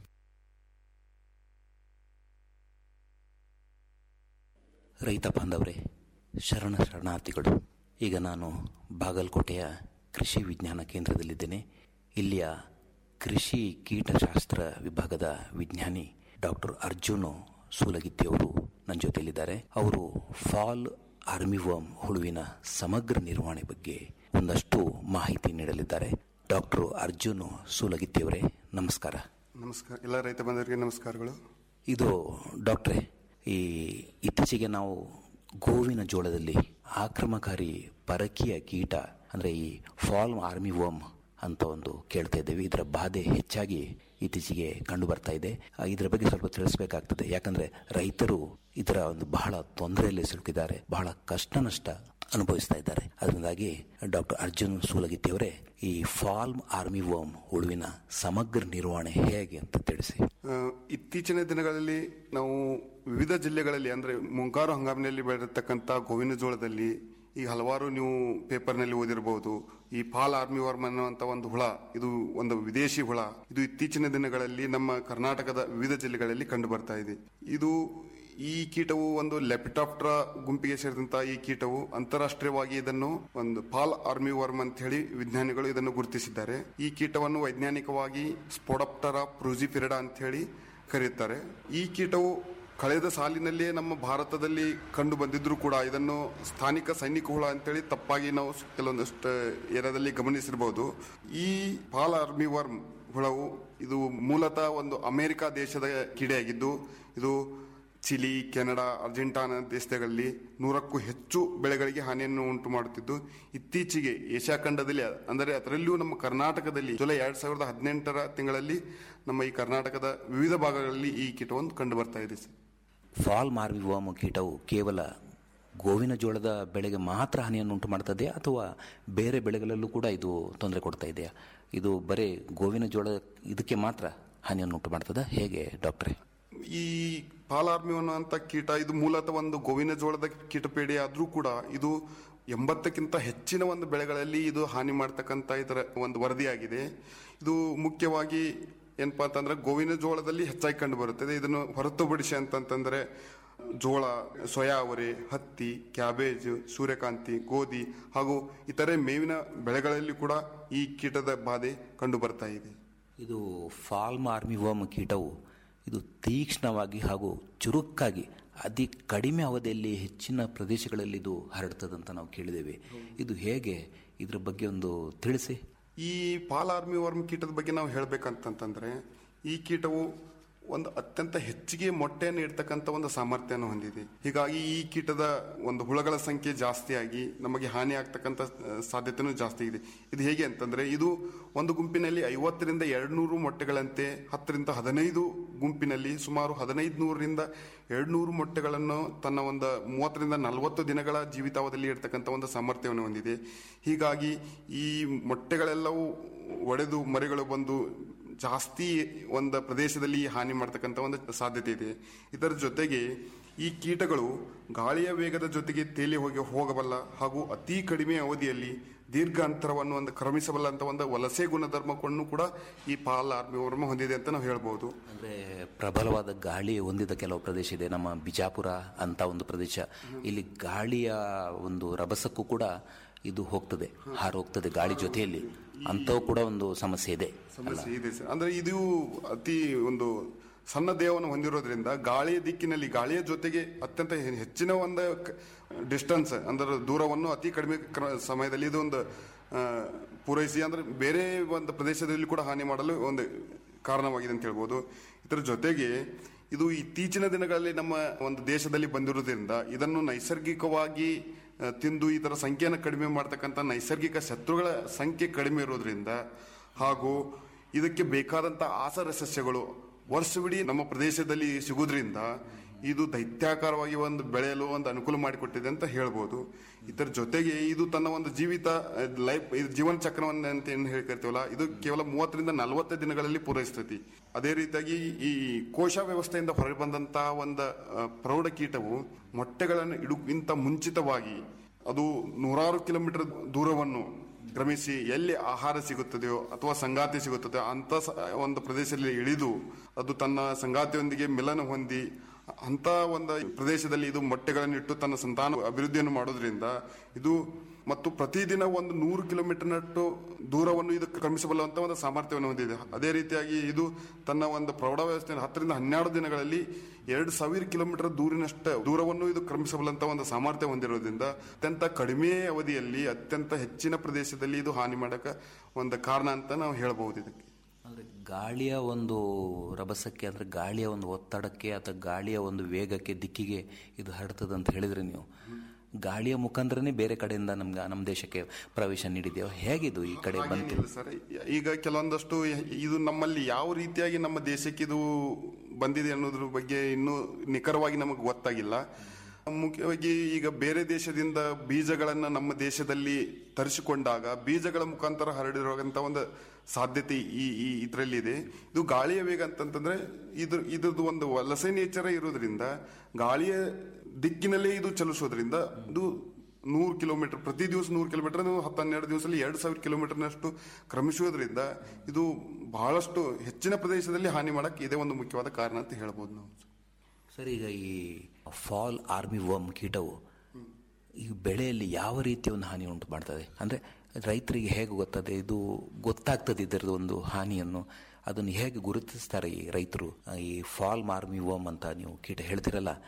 ರೈತ ಬಾಂಧವರೇ ಶರಣ ಶರಣಾರ್ಥಿಗಳು ಈಗ ನಾನು ಬಾಗಲಕೋಟೆಯ ಕೃಷಿ ವಿಜ್ಞಾನ ಕೇಂದ್ರದಲ್ಲಿದ್ದೇನೆ ಇಲ್ಲಿಯ ಕೃಷಿ ಕೀಟಶಾಸ್ತ್ರ ವಿಭಾಗದ ವಿಜ್ಞಾನಿ ಡಾಕ್ಟರ್ ಅರ್ಜುನ್ ಸೂಲಗಿತ್ತಿಯವರು ನನ್ನ ಜೊತೆಯಲ್ಲಿದ್ದಾರೆ ಅವರು ಫಾಲ್ ಆರ್ಮಿವರ್ಮ್ ಹುಳುವಿನ ಸಮಗ್ರ ನಿರ್ವಹಣೆ ಬಗ್ಗೆ ಒಂದಷ್ಟು ಮಾಹಿತಿ ನೀಡಲಿದ್ದಾರೆ ಡಾಕ್ಟರ್ ಅರ್ಜುನ್ ಸೂಲಗಿತ್ತಿಯವರೇ ನಮಸ್ಕಾರ ನಮಸ್ಕಾರ ಎಲ್ಲ ರೈತ ಬಂಧುವರಿಗೆ ನಮಸ್ಕಾರಗಳು ಇದು ಡಾಕ್ಟ್ರೇ ಈ ಇತ್ತೀಚೆಗೆ ನಾವು ಗೋವಿನ ಜೋಳದಲ್ಲಿ ಆಕ್ರಮಕಾರಿ ಪರಕೀಯ ಕೀಟ ಅಂದರೆ ಈ ಫಾಲ್ ಆರ್ಮಿ ವರ್ಮ್ ಅಂತ ಒಂದು ಕೇಳ್ತಾ ಇದ್ದೇವೆ ಇದರ ಬಾಧೆ ಹೆಚ್ಚಾಗಿ ಇತ್ತೀಚೆಗೆ ಕಂಡು ಬರ್ತಾ ಇದೆ ಆ, ಇದರ ಬಗ್ಗೆ ಸ್ವಲ್ಪ ತಿಳಿಸ್ಬೇಕಾಗ್ತದೆ ಯಾಕಂದ್ರೆ ರೈತರು ಇದರ ಒಂದು ಬಹಳ ತೊಂದರೆಯಲ್ಲಿ ಸಿಲುಕಿದ್ದಾರೆ ಬಹಳ ಕಷ್ಟ ನಷ್ಟ ಅನುಭವಿಸ್ತಾ ಇದ್ದಾರೆ ಅದರಿಂದಾಗಿ ಡಾಕ್ಟರ್ ಅರ್ಜುನ್ ಸೂಲಗಿತ್ತಿಯವರೇ ಈ ಫಾಲ್ಮ್ ಆರ್ಮಿ ವರ್ಮ್ ಹುಳುವಿನ ಸಮಗ್ರ ನಿರ್ವಹಣೆ ಹೇಗೆ ಅಂತ ತಿಳಿಸಿ ಆ, ಇತ್ತೀಚಿನ ದಿನಗಳಲ್ಲಿ ನಾವು ವಿವಿಧ ಜಿಲ್ಲೆಗಳಲ್ಲಿ ಅಂದ್ರೆ ಮುಂಗಾರು ಹಂಗಾಮಿನಲ್ಲಿ ಬೆಳೆದಿರ್ತಕ್ಕಂಥ ಗೋವಿನ ಜೋಳದಲ್ಲಿ ಈಗ ಹಲವಾರು ನೀವು ಪೇಪರ್ನಲ್ಲಿ ಓದಿರಬಹುದು ಈ ಪಾಲ್ ಆರ್ಮಿ ವರ್ಮ್ ಅನ್ನುವಂತ ಒಂದು ಹುಳ ಇದು ಒಂದು ವಿದೇಶಿ ಹುಳ ಇದು ಇತ್ತೀಚಿನ ದಿನಗಳಲ್ಲಿ ನಮ್ಮ ಕರ್ನಾಟಕದ ವಿವಿಧ ಜಿಲ್ಲೆಗಳಲ್ಲಿ ಕಂಡು ಬರ್ತಾ ಇದೆ ಇದು ಈ ಕೀಟವು ಒಂದು ಲೆಪಿಟಾಪ್ಟ್ರ ಗುಂಪಿಗೆ ಸೇರಿದಂತಹ ಈ ಕೀಟವು ಅಂತಾರಾಷ್ಟ್ರೀಯವಾಗಿ ಇದನ್ನು ಒಂದು ಪಾಲ್ ಆರ್ಮಿ ವರ್ಮ್ ಅಂತ ಹೇಳಿ ವಿಜ್ಞಾನಿಗಳು ಇದನ್ನು ಗುರುತಿಸಿದ್ದಾರೆ ಈ ಕೀಟವನ್ನು ವೈಜ್ಞಾನಿಕವಾಗಿ ಸ್ಪೋಡಪ್ಟರ ಪ್ರೂಜಿಫಿರಿಡಾ ಅಂತ ಹೇಳಿ ಕರೆಯುತ್ತಾರೆ ಈ ಕೀಟವು ಕಳೆದ ಸಾಲಿನಲ್ಲಿಯೇ ನಮ್ಮ ಭಾರತದಲ್ಲಿ ಕಂಡು ಬಂದಿದ್ರು ಕೂಡ ಇದನ್ನು ಸ್ಥಾನಿಕ ಸೈನಿಕ ಹುಳ ಅಂತೇಳಿ ತಪ್ಪಾಗಿ ನಾವು ಕೆಲವೊಂದಷ್ಟು ಏರಿಯಾದಲ್ಲಿ ಗಮನಿಸಿರಬಹುದು ಈ ಪಾಲ್ ಆರ್ಮಿ ವರ್ಮ್ ಹುಳವು ಇದು ಮೂಲತಃ ಒಂದು ಅಮೆರಿಕ ದೇಶದ ಕೀಡೆಯಾಗಿದ್ದು ಇದು ಚಿಲಿ ಕೆನಡಾ ಅರ್ಜೆಂಟಾನಾ ದೇಶಗಳಲ್ಲಿ ನೂರಕ್ಕೂ ಹೆಚ್ಚು ಬೆಳೆಗಳಿಗೆ ಹಾನಿಯನ್ನು ಉಂಟು ಮಾಡುತ್ತಿದ್ದು ಇತ್ತೀಚೆಗೆ ಏಷ್ಯಾ ಖಂಡದಲ್ಲಿ ಅಂದರೆ ಅದರಲ್ಲಿಯೂ ನಮ್ಮ ಕರ್ನಾಟಕದಲ್ಲಿ ಜುಲೈ ಎರಡ್ ಸಾವಿರದ ಹದಿನೆಂಟರ ತಿಂಗಳಲ್ಲಿ ನಮ್ಮ ಈ ಕರ್ನಾಟಕದ ವಿವಿಧ ಭಾಗಗಳಲ್ಲಿ ಈ ಕೀಟವನ್ನು ಕಂಡು ಬರ್ತಾ ಇದೆ ಸರ್ ಫಾಲ್ ಮಾರ್ವಿವಾಮ್ ಕೀಟವು ಕೇವಲ ಗೋವಿನ ಜೋಳದ ಬೆಳೆಗೆ ಮಾತ್ರ ಹಾನಿಯನ್ನು ಉಂಟು ಮಾಡ್ತದೆ ಅಥವಾ ಬೇರೆ ಬೆಳೆಗಳಲ್ಲೂ ಕೂಡ ಇದು ತೊಂದರೆ ಕೊಡ್ತಾ ಇದೆಯಾ ಇದು ಬರೀ ಗೋವಿನ ಜೋಳ ಇದಕ್ಕೆ ಮಾತ್ರ ಹಾನಿಯನ್ನು ಉಂಟು ಮಾಡ್ತದ ಹೇಗೆ ಡಾಕ್ಟ್ರೆ ಈ ಪಾಲಾರ್ಮಿ ಅನ್ನುವಂಥ ಕೀಟ ಇದು ಮೂಲತಃ ಒಂದು ಗೋವಿನ ಜೋಳದ ಕೀಟಪೇಡೆ ಆದ್ರೂ ಕೂಡ ಇದು ಎಂಬತ್ತಕ್ಕಿಂತ ಹೆಚ್ಚಿನ ಒಂದು ಬೆಳೆಗಳಲ್ಲಿ ಇದು ಹಾನಿ ಮಾಡ್ತಕ್ಕಂಥ ಇದರ ಒಂದು ವರದಿಯಾಗಿದೆ ಇದು ಮುಖ್ಯವಾಗಿ ಏನಪ್ಪಾ ಅಂತಂದ್ರೆ ಗೋವಿನ ಜೋಳದಲ್ಲಿ ಹೆಚ್ಚಾಗಿ ಕಂಡು ಬರುತ್ತದೆ ಇದನ್ನು ಹೊರತುಪಡಿಸಿ ಅಂತಂತಂದ್ರೆ ಜೋಳ ಸೋಯಾ ಅವರೆ ಹತ್ತಿ ಕ್ಯಾಬೇಜ್ ಸೂರ್ಯಕಾಂತಿ ಗೋಧಿ ಹಾಗೂ ಇತರೆ ಮೇವಿನ ಬೆಳೆಗಳಲ್ಲಿ ಕೂಡ ಈ ಕೀಟದ ಬಾಧೆ ಕಂಡು ಬರ್ತಾ ಇದೆ ಇದು ಫಾಲ್ಮ್ ಆರ್ಮಿವಮ್ ಕೀಟವು ಇದು ತೀಕ್ಷ್ಣವಾಗಿ ಹಾಗೂ ಚುರುಕಾಗಿ ಅತಿ ಕಡಿಮೆ ಅವಧಿಯಲ್ಲಿ ಹೆಚ್ಚಿನ ಪ್ರದೇಶಗಳಲ್ಲಿ ಇದು ಹರಡ್ತದಂತ ನಾವು ಕೇಳಿದ್ದೇವೆ ಇದು ಹೇಗೆ ಇದ್ರ ಬಗ್ಗೆ ಒಂದು ತಿಳಿಸಿ ಈ ಪಾಲಾರ್ಮಿ ವರ್ಮ್ ಕೀಟದ ಬಗ್ಗೆ ನಾವು ಹೇಳ್ಬೇಕಂತಂತಂದ್ರೆ ಈ ಕೀಟವು ಒಂದು ಅತ್ಯಂತ ಹೆಚ್ಚಿಗೆ ಮೊಟ್ಟೆಯನ್ನು ಇಡ್ತಕ್ಕಂಥ ಒಂದು ಸಾಮರ್ಥ್ಯವನ್ನು ಹೊಂದಿದೆ ಹೀಗಾಗಿ ಈ ಕೀಟದ ಒಂದು ಹುಳಗಳ ಸಂಖ್ಯೆ ಜಾಸ್ತಿಯಾಗಿ ನಮಗೆ ಹಾನಿ ಆಗ್ತಕ್ಕಂಥ ಆ, ಸಾಧ್ಯತೆನೂ ಜಾಸ್ತಿ ಇದೆ ಇದು ಹೇಗೆ ಅಂತಂದ್ರೆ ಇದು ಒಂದು ಗುಂಪಿನಲ್ಲಿ ಐವತ್ತರಿಂದ ಎರಡ್ನೂರು ಮೊಟ್ಟೆಗಳಂತೆ ಹತ್ತರಿಂದ ಹದಿನೈದು ಗುಂಪಿನಲ್ಲಿ ಸುಮಾರು ಹದಿನೈದು ನೂರರಿಂದ ಎರಡ್ನೂರು ಮೊಟ್ಟೆಗಳನ್ನು ತನ್ನ ಒಂದು ಮೂವತ್ತರಿಂದ ನಲವತ್ತು ದಿನಗಳ ಜೀವಿತಾವಧಿಯಲ್ಲಿ ಇರ್ತಕ್ಕಂಥ ಒಂದು ಸಾಮರ್ಥ್ಯವನ್ನು ಹೊಂದಿದೆ ಹೀಗಾಗಿ ಈ ಮೊಟ್ಟೆಗಳೆಲ್ಲವೂ ಒಡೆದು ಮರಿಗಳು ಬಂದು ಜಾಸ್ತಿ ಒಂದು ಪ್ರದೇಶದಲ್ಲಿ ಹಾನಿ ಮಾಡ್ತಕ್ಕಂಥ ಒಂದು ಸಾಧ್ಯತೆ ಇದೆ ಇದರ ಜೊತೆಗೆ ಈ ಕೀಟಗಳು ಗಾಳಿಯ ವೇಗದ ಜೊತೆಗೆ ತೇಲಿ ಹೋಗಿ ಹೋಗಬಲ್ಲ ಹಾಗೂ ಅತಿ ಕಡಿಮೆ ಅವಧಿಯಲ್ಲಿ ದೀರ್ಘ ಅಂತರವನ್ನು ಒಂದು ಕ್ರಮಿಸಬಲ್ಲ ಅಂತ ಒಂದು ವಲಸೆ ಗುಣಧರ್ಮವನ್ನು ಕೂಡ ಈ ಪಾಲ್ ಆರ್ಮಿವರ್ಮ ಹೊಂದಿದೆ ಅಂತ ನಾವು ಹೇಳ್ಬೋದು ಅಂದರೆ ಪ್ರಬಲವಾದ ಗಾಳಿ ಹೊಂದಿದ ಕೆಲವು ಪ್ರದೇಶ ಇದೆ ನಮ್ಮ ಬಿಜಾಪುರ ಅಂತ ಒಂದು ಪ್ರದೇಶ ಇಲ್ಲಿ ಗಾಳಿಯ ಒಂದು ರಭಸಕ್ಕೂ ಕೂಡ ಇದು ಹೋಗ್ತದೆ ಹಾರು ಹೋಗ್ತದೆ ಗಾಳಿ ಜೊತೆಯಲ್ಲಿ ಅಂಥವು ಕೂಡ ಒಂದು ಸಮಸ್ಯೆ ಇದೆ ಸಮಸ್ಯೆ ಇದೆ ಸರ್ ಅಂದ್ರೆ ಇದು ಅತಿ ಒಂದು ಸಣ್ಣ ದೇಹವನ್ನು ಹೊಂದಿರೋದ್ರಿಂದ ಗಾಳಿಯ ದಿಕ್ಕಿನಲ್ಲಿ ಗಾಳಿಯ ಜೊತೆಗೆ ಅತ್ಯಂತ ಹೆ- ಹೆಚ್ಚಿನ ಒಂದು ಡಿಸ್ಟನ್ಸ್ ಅಂದ್ರೆ ದೂರವನ್ನು ಅತಿ ಕಡಿಮೆ ಕ್ರ- ಸಮಯದಲ್ಲಿ ಇದು ಒಂದು ಆ, ಪೂರೈಸಿ ಅಂದ್ರೆ ಬೇರೆ ಒಂದು ಪ್ರದೇಶದಲ್ಲಿ ಕೂಡ ಹಾನಿ ಮಾಡಲು ಒಂದು ಕಾರಣವಾಗಿದೆ ಅಂತ ಹೇಳ್ಬೋದು ಇದರ ಜೊತೆಗೆ ಇದು ಇತ್ತೀಚಿನ ದಿನಗಳಲ್ಲಿ ನಮ್ಮ ಒಂದು ದೇಶದಲ್ಲಿ ಬಂದಿರೋದ್ರಿಂದ ಇದನ್ನು ನೈಸರ್ಗಿಕವಾಗಿ ಆ, ತಿಂದು ಇದರ ಸಂಖ್ಯೆಯನ್ನು ಕಡಿಮೆ ಮಾಡ್ತಕ್ಕಂಥ ನೈಸರ್ಗಿಕ ಶತ್ರುಗಳ ಸಂಖ್ಯೆ ಕಡಿಮೆ ಇರೋದ್ರಿಂದ ಹಾಗೂ ಇದಕ್ಕೆ ಬೇಕಾದಂತ ಆಸರ ಸಸ್ಯಗಳು ವರ್ಷವಿಡೀ ನಮ್ಮ ಪ್ರದೇಶದಲ್ಲಿ ಸಿಗುವುದರಿಂದ ಇದು ದೈತ್ಯಾಕಾರವಾಗಿ ಒಂದು ಬೆಳೆಯಲು ಒಂದು ಅನುಕೂಲ ಮಾಡಿಕೊಟ್ಟಿದೆ ಅಂತ ಹೇಳ್ಬೋದು ಇದರ ಜೊತೆಗೆ ಇದು ತನ್ನ ಒಂದು ಜೀವಿತ ಲೈಫ್ ಜೀವನ ಚಕ್ರವನ್ನು ಅಂತ ಏನು ಹೇಳ್ಕರ್ತೀವಲ್ಲ ಇದು ಕೇವಲ ಮೂವತ್ತರಿಂದ ನಲವತ್ತು ದಿನಗಳಲ್ಲಿ ಪೂರೈಸ್ತೈತಿ ಅದೇ ರೀತಿಯಾಗಿ ಈ ಕೋಶ ವ್ಯವಸ್ಥೆಯಿಂದ ಹೊರಗೆ ಬಂದಂತಹ ಒಂದು ಆ, ಪ್ರೌಢ ಕೀಟವು ಮೊಟ್ಟೆಗಳನ್ನು ಇಡುಕ್ಕಿಂತ ಮುಂಚಿತವಾಗಿ ಅದು ನೂರಾರು ಕಿಲೋಮೀಟರ್ ದೂರವನ್ನು ಕ್ರಮಿಸಿ ಎಲ್ಲಿ ಆಹಾರ ಸಿಗುತ್ತದೆಯೋ ಅಥವಾ ಸಂಗಾತಿ ಸಿಗುತ್ತದೆಯೋ ಅಂತ ಸ- ಒಂದು ಪ್ರದೇಶದಲ್ಲಿ ಇಳಿದು ಅದು ತನ್ನ ಸಂಗಾತಿಯೊಂದಿಗೆ ಮಿಲನ ಹೊಂದಿ ಅಂತ ಒಂದು ಪ್ರದೇಶದಲ್ಲಿ ಇದು ಮೊಟ್ಟೆಗಳನ್ನು ಇಟ್ಟು ತನ್ನ ಸಂತಾನ ಅಭಿವೃದ್ಧಿಯನ್ನು ಮಾಡೋದ್ರಿಂದ ಇದು ಮತ್ತು ಪ್ರತಿದಿನ ಒಂದು ನೂರು ಕಿಲೋಮೀಟರ್ನಷ್ಟು ದೂರವನ್ನು ಇದು ಕ್ರಮಿಸಬಲ್ಲಂತ ಒಂದು ಸಾಮರ್ಥ್ಯವನ್ನು ಹೊಂದಿದೆ ಅದೇ ರೀತಿಯಾಗಿ ಇದು ತನ್ನ ಒಂದು ಪ್ರೌಢ ವ್ಯವಸ್ಥೆಯನ್ನು ಹತ್ತರಿಂದ ಹನ್ನೆರಡು ದಿನಗಳಲ್ಲಿ ಎರಡು ಸಾವಿರ ಕಿಲೋಮೀಟರ್ ದೂರಿನಷ್ಟ ದೂರವನ್ನು ಇದು ಕ್ರಮಿಸಬಲ್ಲಂತ ಒಂದು ಸಾಮರ್ಥ್ಯ ಹೊಂದಿರೋದ್ರಿಂದ ಅತ್ಯಂತ ಕಡಿಮೆ ಅವಧಿಯಲ್ಲಿ ಅತ್ಯಂತ ಹೆಚ್ಚಿನ ಪ್ರದೇಶದಲ್ಲಿ ಇದು ಹಾನಿ ಮಾಡಕ ಒಂದು ಕಾರಣ ಅಂತ ನಾವು ಹೇಳಬಹುದು ಇದಕ್ಕೆ ಅಂದರೆ ಗಾಳಿಯ ಒಂದು ರಭಸಕ್ಕೆ ಅಂದರೆ ಗಾಳಿಯ ಒಂದು ಒತ್ತಡಕ್ಕೆ ಅಥವಾ ಗಾಳಿಯ ಒಂದು ವೇಗಕ್ಕೆ ದಿಕ್ಕಿಗೆ ಇದು ಹರಡ್ತದೆ ಅಂತ ಹೇಳಿದ್ರೆ ನೀವು ಗಾಳಿಯ ಮುಖಾಂತರನೇ ಬೇರೆ ಕಡೆಯಿಂದ ನಮ್ಗೆ ನಮ್ಮ ದೇಶಕ್ಕೆ ಪ್ರವೇಶ ನೀಡಿದೆಯೋ ಹೇಗಿದು ಈ ಕಡೆ ಬಂತು ಹಾಗೇನಿಲ್ಲ ಸರ್ ಈಗ ಕೆಲವೊಂದಷ್ಟು ಇದು ನಮ್ಮಲ್ಲಿ ಯಾವ ರೀತಿಯಾಗಿ ನಮ್ಮ ದೇಶಕ್ಕೆ ಇದು ಬಂದಿದೆ ಅನ್ನೋದ್ರ ಬಗ್ಗೆ ಇನ್ನೂ ನಿಖರವಾಗಿ ನಮಗೆ ಗೊತ್ತಾಗಿಲ್ಲ ಮುಖ್ಯವಾಗಿ ಈಗ ಬೇರೆ ದೇಶದಿಂದ ಬೀಜಗಳನ್ನ ನಮ್ಮ ದೇಶದಲ್ಲಿ ತರಿಸಿಕೊಂಡಾಗ ಬೀಜಗಳ ಮುಖಾಂತರ ಹರಡಿರುವಂತ ಒಂದು ಸಾಧ್ಯತೆ ಈ ಈ ಇದರಲ್ಲಿ ಇದೆ ಇದು ಗಾಳಿಯ ವೇಗ ಅಂತಂತಂದ್ರೆ ಇದ್ರ ಇದ್ರದ್ದು ಒಂದು ವಲಸೆ ನೇಚರ ಇರೋದ್ರಿಂದ ಗಾಳಿಯ ದಿಕ್ಕಿನಲ್ಲೇ ಇದು ಚಲಿಸೋದ್ರಿಂದ ಇದು ನೂರು ಕಿಲೋಮೀಟರ್ ಪ್ರತಿ ದಿವಸ ನೂರು ಕಿಲೋಮೀಟರ್ ಹತ್ತು ಹನ್ನೆರಡು ದಿವಸದಲ್ಲಿ ಎರಡು ಸಾವಿರ ಕಿಲೋಮೀಟರ್ನಷ್ಟು ಕ್ರಮಿಸುವುದರಿಂದ ಇದು ಬಹಳಷ್ಟು ಹೆಚ್ಚಿನ ಪ್ರದೇಶದಲ್ಲಿ ಹಾನಿ ಮಾಡಕ್ಕೆ ಇದೇ ಒಂದು ಮುಖ್ಯವಾದ ಕಾರಣ ಅಂತ ಹೇಳ್ಬೋದು ನಾವು ಸರ್ ಈಗ ಈ ಫಾಲ್ ಆರ್ಮಿ ವರ್ಮ್ ಕೀಟವು ಈ ಬೆಳೆಯಲ್ಲಿ ಯಾವ ರೀತಿಯ ಒಂದು ಹಾನಿ ಉಂಟು ಮಾಡ್ತದೆ ಅಂದರೆ ರೈತರಿಗೆ ಹೇಗೆ ಗೊತ್ತದೆ ಇದು ಗೊತ್ತಾಗ್ತದೆ ಇದರದ್ದು ಒಂದು ಹಾನಿಯನ್ನು ಅದನ್ನು ಹೇಗೆ ಗುರುತಿಸ್ತಾರೆ ಈ ರೈತರು ಈ ಫಾಲ್ ಆರ್ಮಿ ವರ್ಮ್ ಅಂತ ನೀವು ಕೀಟ ಹೇಳ್ತಿರಲ್ಲ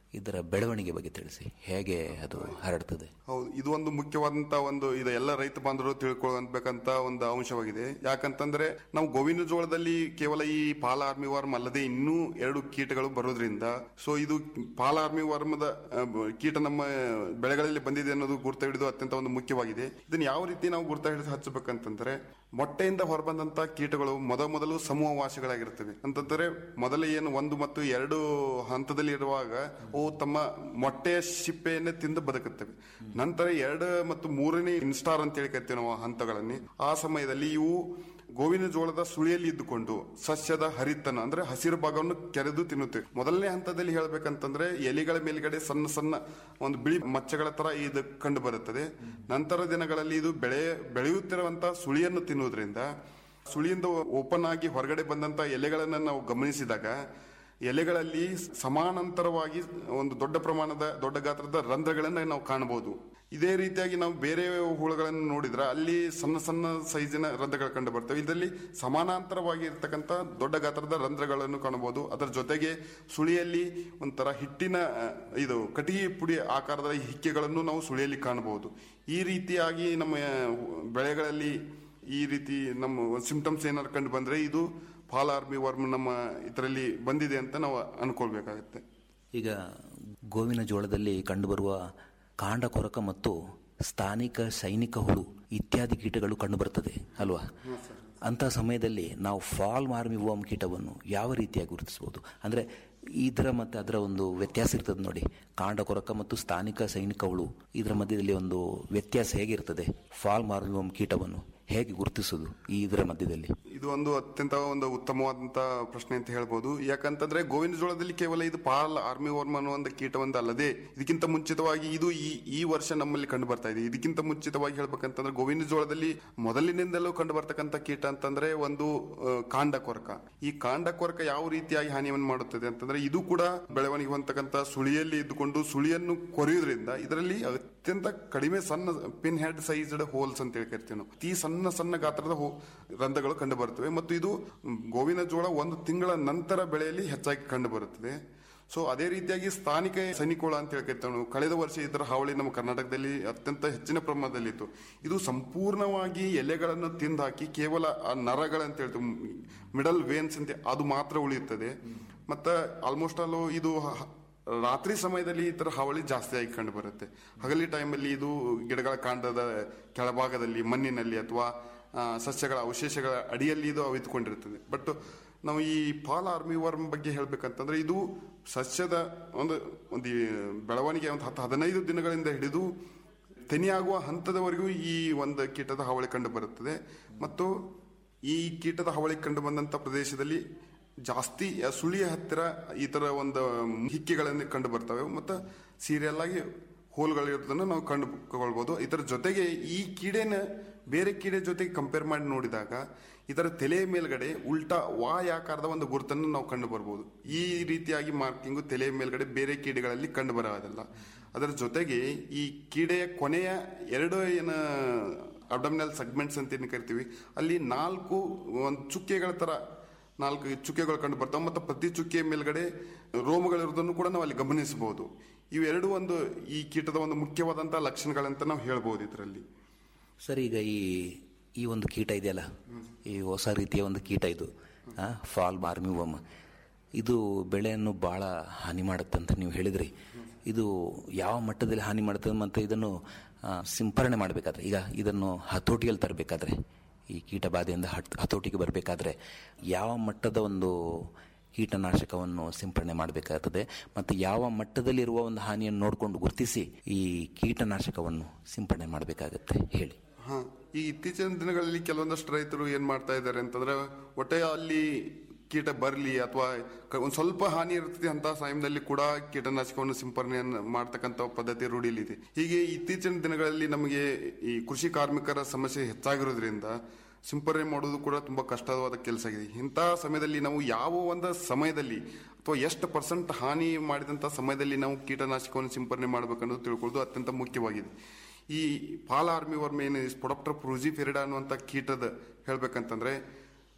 ಇದರ ಬೆಳವಣಿಗೆ ಬಗ್ಗೆ ತಿಳಿಸಿ ಹೇಗೆ ಅದು ಹರಡ್ತದೆ ಹೌದು ಇದು ಒಂದು ಮುಖ್ಯವಾದಂತ ಒಂದು ಇದು ಎಲ್ಲ ರೈತ ಬಾಂಧವರು ತಿಳ್ಕೊಳ್ಬೇಕಂತ ಒಂದು ಅಂಶವಾಗಿದೆ ಯಾಕಂತಂದ್ರೆ ನಾವು ಗೋವಿನ ಜೋಳದಲ್ಲಿ ಕೇವಲ ಈ ಪಾಲ ಆರ್ಮಿ ವರ್ಮ್ ಅಲ್ಲದೆ ಇನ್ನೂ ಎರಡು ಕೀಟಗಳು ಬರೋದ್ರಿಂದ ಸೊ ಇದು ಪಾಲ ಆರ್ಮಿ ವರ್ಮದ ಆ, ಬ- ಕೀಟ ನಮ್ಮ ಬೆಳೆಗಳಲ್ಲಿ ಬಂದಿದೆ ಅನ್ನೋದು ಗುರ್ತ ಹಿಡಿದು ಅತ್ಯಂತ ಒಂದು ಮುಖ್ಯವಾಗಿದೆ ಇದನ್ನ ಯಾವ ರೀತಿ ನಾವು ಗುರ್ತ ಹಿಡಿದು ಹಚ್ಚಬೇಕಂತಂದ್ರೆ ಮೊಟ್ಟೆಯಿಂದ ಹೊರಬಂದಂತ ಕೀಟಗಳು ಮೊದ ಮೊದಲು ಸಮೂಹವಾಸಿಗಳಾಗಿರ್ತವೆ ಅಂತಂದ್ರೆ ಮೊದಲು ಏನು ಒಂದು ಮತ್ತು ಎರಡು ಹಂತದಲ್ಲಿ ಇರುವಾಗ ಅವು ತಮ್ಮ ಮೊಟ್ಟೆಯ ಸಿಪ್ಪೆಯನ್ನೇ ತಿಂದು ಬದುಕುತ್ತವೆ ನಂತರ ಎರಡು ಮತ್ತು ಮೂರನೇ ಇನ್ಸ್ಟಾರ್ ಅಂತ ಹೇಳಿ ಕರಿತೀವಿ ನಾವು ಆ ಹಂತಗಳಲ್ಲಿ ಆ ಸಮಯದಲ್ಲಿ ಇವು ಗೋವಿನ ಜೋಳದ ಸುಳಿಯಲ್ಲಿ ಇದ್ದುಕೊಂಡು ಸಸ್ಯದ ಹರಿತನ ಅಂದ್ರೆ ಹಸಿರು ಭಾಗವನ್ನು ಕೆರೆದು ತಿನ್ನುತ್ತವೆ ಮೊದಲನೇ ಹಂತದಲ್ಲಿ ಹೇಳ್ಬೇಕಂತಂದ್ರೆ ಎಲೆಗಳ ಮೇಲ್ಗಡೆ ಸಣ್ಣ ಸಣ್ಣ ಒಂದು ಬಿಳಿ ಮಚ್ಚಗಳ ತರ ಇದು ಕಂಡು ಬರುತ್ತದೆ ನಂತರ ದಿನಗಳಲ್ಲಿ ಇದು ಬೆಳೆ ಬೆಳೆಯುತ್ತಿರುವಂತ ಸುಳಿಯನ್ನು ತಿನ್ನುವುದರಿಂದ ಸುಳಿಯಿಂದ ಓಪನ್ ಆಗಿ ಹೊರಗಡೆ ಬಂದಂತ ಎಲೆಗಳನ್ನ ನಾವು ಗಮನಿಸಿದಾಗ ಎಲೆಗಳಲ್ಲಿ ಸಮಾನಾಂತರವಾಗಿ ಒಂದು ದೊಡ್ಡ ಪ್ರಮಾಣದ ದೊಡ್ಡ ಗಾತ್ರದ ರಂಧ್ರಗಳನ್ನ ನಾವು ಕಾಣಬಹುದು ಇದೇ ರೀತಿಯಾಗಿ ನಾವು ಬೇರೆ ಹುಳುಗಳನ್ನು ನೋಡಿದ್ರೆ ಅಲ್ಲಿ ಸಣ್ಣ ಸಣ್ಣ ಸೈಜಿನ ರಂಧ್ರಗಳು ಕಂಡು ಬರ್ತವೆ ಇದರಲ್ಲಿ ಸಮಾನಾಂತರವಾಗಿ ಇರ್ತಕ್ಕಂಥ ದೊಡ್ಡ ಗಾತ್ರದ ರಂಧ್ರಗಳನ್ನು ಕಾಣಬಹುದು ಅದರ ಜೊತೆಗೆ ಸುಳಿಯಲ್ಲಿ ಒಂಥರ ಹಿಟ್ಟಿನ ಆ, ಇದು ಕಟಿಗೆ ಪುಡಿ ಆಕಾರದ ಹಿಕ್ಕೆಗಳನ್ನು ನಾವು ಸುಳಿಯಲ್ಲಿ ಕಾಣಬಹುದು ಈ ರೀತಿಯಾಗಿ ನಮ್ಮ ಆ, ಬೆಳೆಗಳಲ್ಲಿ ಈ ರೀತಿ ನಮ್ಮ ಸಿಂಪ್ಟಮ್ಸ್ ಏನಾದ್ರು ಕಂಡು ಬಂದ್ರೆ ಇದು ಫಾಲ್ ಆರ್ಮಿ ವರ್ಮ್ ನಮ್ಮ ಇದರಲ್ಲಿ ಬಂದಿದೆ ಅಂತ ನಾವು ಅನ್ಕೊಳ್ಬೇಕಾಗತ್ತೆ ಈಗ ಗೋವಿನ ಜೋಳದಲ್ಲಿ ಕಂಡುಬರುವ ಕಾಂಡ ಕೊರಕ ಮತ್ತು ಸ್ಥಾನಿಕ ಸೈನಿಕ ಹುಳು ಇತ್ಯಾದಿ ಕೀಟಗಳು ಕಂಡುಬರುತ್ತದೆ ಅಲ್ವಾ ಅಂಥ ಸಮಯದಲ್ಲಿ ನಾವು ಫಾಲ್ ಮಾರ್ಮಿ ವರ್ಮ್ ಕೀಟವನ್ನು ಯಾವ ರೀತಿಯಾಗಿ ಗುರುತಿಸಬಹುದು ಅಂದರೆ ಇದರ ಮತ್ತು ಅದರ ಒಂದು ವ್ಯತ್ಯಾಸ ಇರ್ತದೆ ನೋಡಿ ಕಾಂಡ ಕೊರಕ ಮತ್ತು ಸ್ಥಾನಿಕ ಸೈನಿಕ ಹುಳು ಇದರ ಮಧ್ಯದಲ್ಲಿ ಒಂದು ವ್ಯತ್ಯಾಸ ಹೇಗಿರ್ತದೆ ಫಾಲ್ ಮಾರ್ಮಿ ವರ್ಮ್ ಕೀಟವನ್ನು ಹೇಗೆ ಗುರುತಿಸೋದು ಈ ಇದರ ಮಧ್ಯದಲ್ಲಿ ಇದು ಒಂದು ಅತ್ಯಂತ ಒಂದು ಉತ್ತಮವಾದಂತ ಪ್ರಶ್ನೆ ಅಂತ ಹೇಳ್ಬೋದು ಯಾಕಂತಂದ್ರೆ ಗೋವಿನ ಜೋಳದಲ್ಲಿ ಕೇವಲ ಇದು ಪಾಲ್ ಆರ್ಮಿ ವರ್ಮ್ ಅನ್ನೋ ಒಂದು ಕೀಟ ಒಂದು ಅಲ್ಲದೆ ಇದಕ್ಕಿಂತ ಮುಂಚಿತವಾಗಿ ಇದು ಈ ಈ ವರ್ಷ ನಮ್ಮಲ್ಲಿ ಕಂಡು ಬರ್ತಾ ಇದೆ ಇದಕ್ಕಿಂತ ಮುಂಚಿತವಾಗಿ ಹೇಳ್ಬೇಕಂತಂದ್ರೆ ಗೋವಿನ ಜೋಳದಲ್ಲಿ ಮೊದಲಿನಿಂದಲೂ ಕಂಡು ಬರ್ತಕ್ಕಂಥ ಕೀಟ ಅಂತಂದ್ರೆ ಒಂದು ಆ, ಕಾಂಡ ಕೊರಕ ಈ ಕಾಂಡ ಕೊರಕ ಯಾವ ರೀತಿಯಾಗಿ ಹಾನಿಯನ್ನು ಮಾಡುತ್ತದೆ ಅಂತಂದ್ರೆ ಇದು ಕೂಡ ಬೆಳವಣಿಗೆ ಹೊಂದತಕ್ಕಂಥ ಸುಳಿಯಲ್ಲಿ ಇದ್ದುಕೊಂಡು ಸುಳಿಯನ್ನು ಕೊರೆಯುವುದರಿಂದ ಇದರಲ್ಲಿ ಅತ್ಯಂತ ಕಡಿಮೆ ಸಣ್ಣ ಪಿನ್ ಹೆಡ್ ಸೈಜ್ಡ್ ಹೋಲ್ಸ್ ಅಂತ ಹೇಳಿ ಕರಿತೀವಿ ನಾವು ಅತಿ ಸಣ್ಣ ಸಣ್ಣ ಗಾತ್ರದ ಹೋ- ರಂಧ್ರಗಳು ಕಂಡು ಬರುತ್ತವೆ ಮತ್ತು ಇದು ಮ್, ಗೋವಿನ ಜೋಳ ಒಂದು ತಿಂಗಳ ನಂತರ ಬೆಳೆಯಲ್ಲಿ ಹೆಚ್ಚಾಗಿ ಕಂಡು ಬರುತ್ತದೆ ಸೊ ಅದೇ ರೀತಿಯಾಗಿ ಸ್ಥಾನಿಕ ಸೈನಿಕೋಳ ಅಂತ ಹೇಳಿ ಕರಿತೇವೆ ನಾವು ಕಳೆದ ವರ್ಷ ಇದರ ಹಾವಳಿ ನಮ್ಮ ಕರ್ನಾಟಕದಲ್ಲಿ ಅತ್ಯಂತ ಹೆಚ್ಚಿನ ಪ್ರಮಾಣದಲ್ಲಿತ್ತು ಇದು ಸಂಪೂರ್ಣವಾಗಿ ಎಲೆಗಳನ್ನು ತಿಂದು ಹಾಕಿ ಕೇವಲ ಆ ನರಗಳಂತ ಹೇಳ್ತೀವಿ ಮಿಡಲ್ ವೇನ್ಸ್ ಅಂತ ಅದು ಮಾತ್ರ ಉಳಿಯುತ್ತದೆ ಮತ್ತೆ ಆಲ್ಮೋಸ್ಟ್ ಆಲ್ ಇದು ಹ- ರಾತ್ರಿ ಸಮಯದಲ್ಲಿ ಈ ತರ ಹಾವಳಿ ಜಾಸ್ತಿ ಆಗಿ ಕಂಡು ಬರುತ್ತೆ ಹಗಲಿ ಟೈಮಲ್ಲಿ ಇದು ಗಿಡಗಳ ಕಾಂಡದ ಕೆಳಭಾಗದಲ್ಲಿ ಮಣ್ಣಿನಲ್ಲಿ ಅಥವಾ ಆ, ಸಸ್ಯಗಳ ಅವಶೇಷಗಳ ಅಡಿಯಲ್ಲಿ ಇದು ಅವಿತುಕೊಂಡಿರ್ತದೆ ಬಟ್ ನಾವು ಈ ಪಾಲ್ ಆರ್ಮಿ ವರ್ಮ್ ಬಗ್ಗೆ ಹೇಳ್ಬೇಕಂತಂದ್ರೆ ಇದು ಸಸ್ಯದ ಒಂದು ಒಂದು ಬೆಳವಣಿಗೆ ಒಂದು ಹತ್ತು ಹದಿನೈದು ದಿನಗಳಿಂದ ಹಿಡಿದು ತೆನೆಯಾಗುವ ಹಂತದವರೆಗೂ ಈ ಒಂದು ಕೀಟದ ಹಾವಳಿ ಕಂಡು ಬರುತ್ತದೆ ಮತ್ತು ಈ ಕೀಟದ ಹಾವಳಿ ಕಂಡು ಬಂದಂತ ಪ್ರದೇಶದಲ್ಲಿ ಜಾಸ್ತಿ ಆ ಸುಳಿಯ ಹತ್ತಿರ ಈ ತರ ಒಂದು ಹಿಕ್ಕೆಗಳನ್ನು ಕಂಡು ಬರ್ತವೆ ಮತ್ತು ಸೀರಿಯಲ್ ಆಗಿ ಹೋಲ್ಗಳಿರೋದನ್ನು ನಾವು ಕಂಡುಕೊಳ್ಬಹುದು ಇದರ ಜೊತೆಗೆ ಈ ಕೀಡೆನ ಬೇರೆ ಕೀಡೆ ಜೊತೆಗೆ ಕಂಪೇರ್ ಮಾಡಿ ನೋಡಿದಾಗ ಇದರ ತಲೆಯ ಮೇಲ್ಗಡೆ ಉಲ್ಟಾ ವಾಯಾಕಾರದ ಒಂದು ಗುರುತನ್ನು ನಾವು ಕಂಡು ಬರ್ಬೋದು ಈ ರೀತಿಯಾಗಿ ಮಾರ್ಕಿಂಗು ತಲೆಯ ಮೇಲ್ಗಡೆ ಬೇರೆ ಕೀಡೆಗಳಲ್ಲಿ ಕಂಡು ಬರೋದಿಲ್ಲ ಅದರ ಜೊತೆಗೆ ಈ ಕೀಡೆಯ ಕೊನೆಯ ಎರಡು ಏನ ಅಬ್ಡಮಿನಲ್ ಸೆಗ್ಮೆಂಟ್ಸ್ ಅಂತ ಏನು ಕರಿತೀವಿ ಅಲ್ಲಿ ನಾಲ್ಕು ಒಂದು ಚುಕ್ಕೆಗಳ ತರ ನಾಲ್ಕು ಚುಕ್ಕೆಗಳು ಕಂಡು ಬರ್ತವೆ ಮತ್ತು ಪ್ರತಿ ಚುಕ್ಕೆಯ ಮೇಲ್ಗಡೆ ರೋಮಗಳಿರೋದನ್ನು ಕೂಡ ನಾವು ಅಲ್ಲಿ ಗಮನಿಸಬಹುದು ಇವೆರಡು ಒಂದು ಈ ಕೀಟದ ಒಂದು ಮುಖ್ಯವಾದಂತಹ ಲಕ್ಷಣಗಳಂತ ನಾವು ಹೇಳ್ಬೋದು ಇದರಲ್ಲಿ ಸರ್ ಈಗ ಈ ಈ ಒಂದು ಕೀಟ ಇದೆಯಲ್ಲ ಈ ಹೊಸ ರೀತಿಯ ಒಂದು ಕೀಟ ಇದು ಆ, ಫಾಲ್ ಮಾರ್ಮಿವಮ್ ಇದು ಬೆಳೆಯನ್ನು ಭಾಳ ಹಾನಿ ಮಾಡುತ್ತೆ ಅಂತ ನೀವು ಹೇಳಿದ್ರಿ ಇದು ಯಾವ ಮಟ್ಟದಲ್ಲಿ ಹಾನಿ ಮಾಡುತ್ತದೆ ಮತ್ತು ಇದನ್ನು ಆ, ಸಿಂಪರಣೆ ಮಾಡಬೇಕಾದ್ರೆ ಈಗ ಇದನ್ನು ಹತೋಟಿಯಲ್ಲಿ ತರಬೇಕಾದ್ರೆ ಈ ಕೀಟ ಬಾಧೆಯಿಂದ ಹಟ್ ಹತೋಟಿಗೆ ಬರಬೇಕಾದ್ರೆ ಯಾವ ಮಟ್ಟದ ಒಂದು ಕೀಟನಾಶಕವನ್ನು ಸಿಂಪರಣೆ ಮಾಡಬೇಕಾಗ್ತದೆ ಮತ್ತು ಯಾವ ಮಟ್ಟದಲ್ಲಿರುವ ಒಂದು ಹಾನಿಯನ್ನು ನೋಡಿಕೊಂಡು ಗುರುತಿಸಿ ಈ ಕೀಟನಾಶಕವನ್ನು ಸಿಂಪರಣೆ ಮಾಡಬೇಕಾಗತ್ತೆ ಹೇಳಿ ಹಾ ಈ ಇತ್ತೀಚಿನ ದಿನಗಳಲ್ಲಿ ಕೆಲವೊಂದಷ್ಟು ರೈತರು ಏನ್ ಮಾಡ್ತಾ ಇದ್ದಾರೆ ಅಂತಂದ್ರೆ ಒಟ್ಟೆ ಅಲ್ಲಿ ಕೀಟ ಬರಲಿ ಅಥವಾ ಒಂದು ಸ್ವಲ್ಪ ಹಾನಿ ಇರ್ತದೆ ಅಂತ ಸಮಯದಲ್ಲಿ ಕೂಡ ಕೀಟನಾಶಕವನ್ನು ಸಿಂಪರಣೆಯನ್ನು ಮಾಡ್ತಕ್ಕಂಥ ಪದ್ಧತಿ ರೂಢಿಯಲ್ಲಿದೆ ಹೀಗೆ ಇತ್ತೀಚಿನ ದಿನಗಳಲ್ಲಿ ನಮಗೆ ಈ ಕೃಷಿ ಕಾರ್ಮಿಕರ ಸಮಸ್ಯೆ ಹೆಚ್ಚಾಗಿರೋದ್ರಿಂದ ಸಿಂಪರಣೆ ಮಾಡೋದು ಕೂಡ ತುಂಬಾ ಕಷ್ಟವಾದ ಕೆಲಸ ಆಗಿದೆ ಇಂತಹ ಸಮಯದಲ್ಲಿ ನಾವು ಯಾವ ಒಂದು ಸಮಯದಲ್ಲಿ ಅಥವಾ ಎಷ್ಟು ಪರ್ಸೆಂಟ್ ಹಾನಿ ಮಾಡಿದಂಥ ಸಮಯದಲ್ಲಿ ನಾವು ಕೀಟನಾಶಕವನ್ನು ಸಿಂಪರಣೆ ಮಾಡಬೇಕನ್ನೋದು ತಿಳ್ಕೊಳ್ಳೋದು ಅತ್ಯಂತ ಮುಖ್ಯವಾಗಿದೆ ಈ ಪಾಲ್ ಆರ್ಮಿ ವರ್ಮ್ ಏನು ಸ್ಪೊಡಪ್ಟರ್ ಪ್ರೊಜಿಫೆರಿಡಾ ಅನ್ನುವಂಥ ಕೀಟದ ಹೇಳ್ಬೇಕಂತಂದ್ರೆ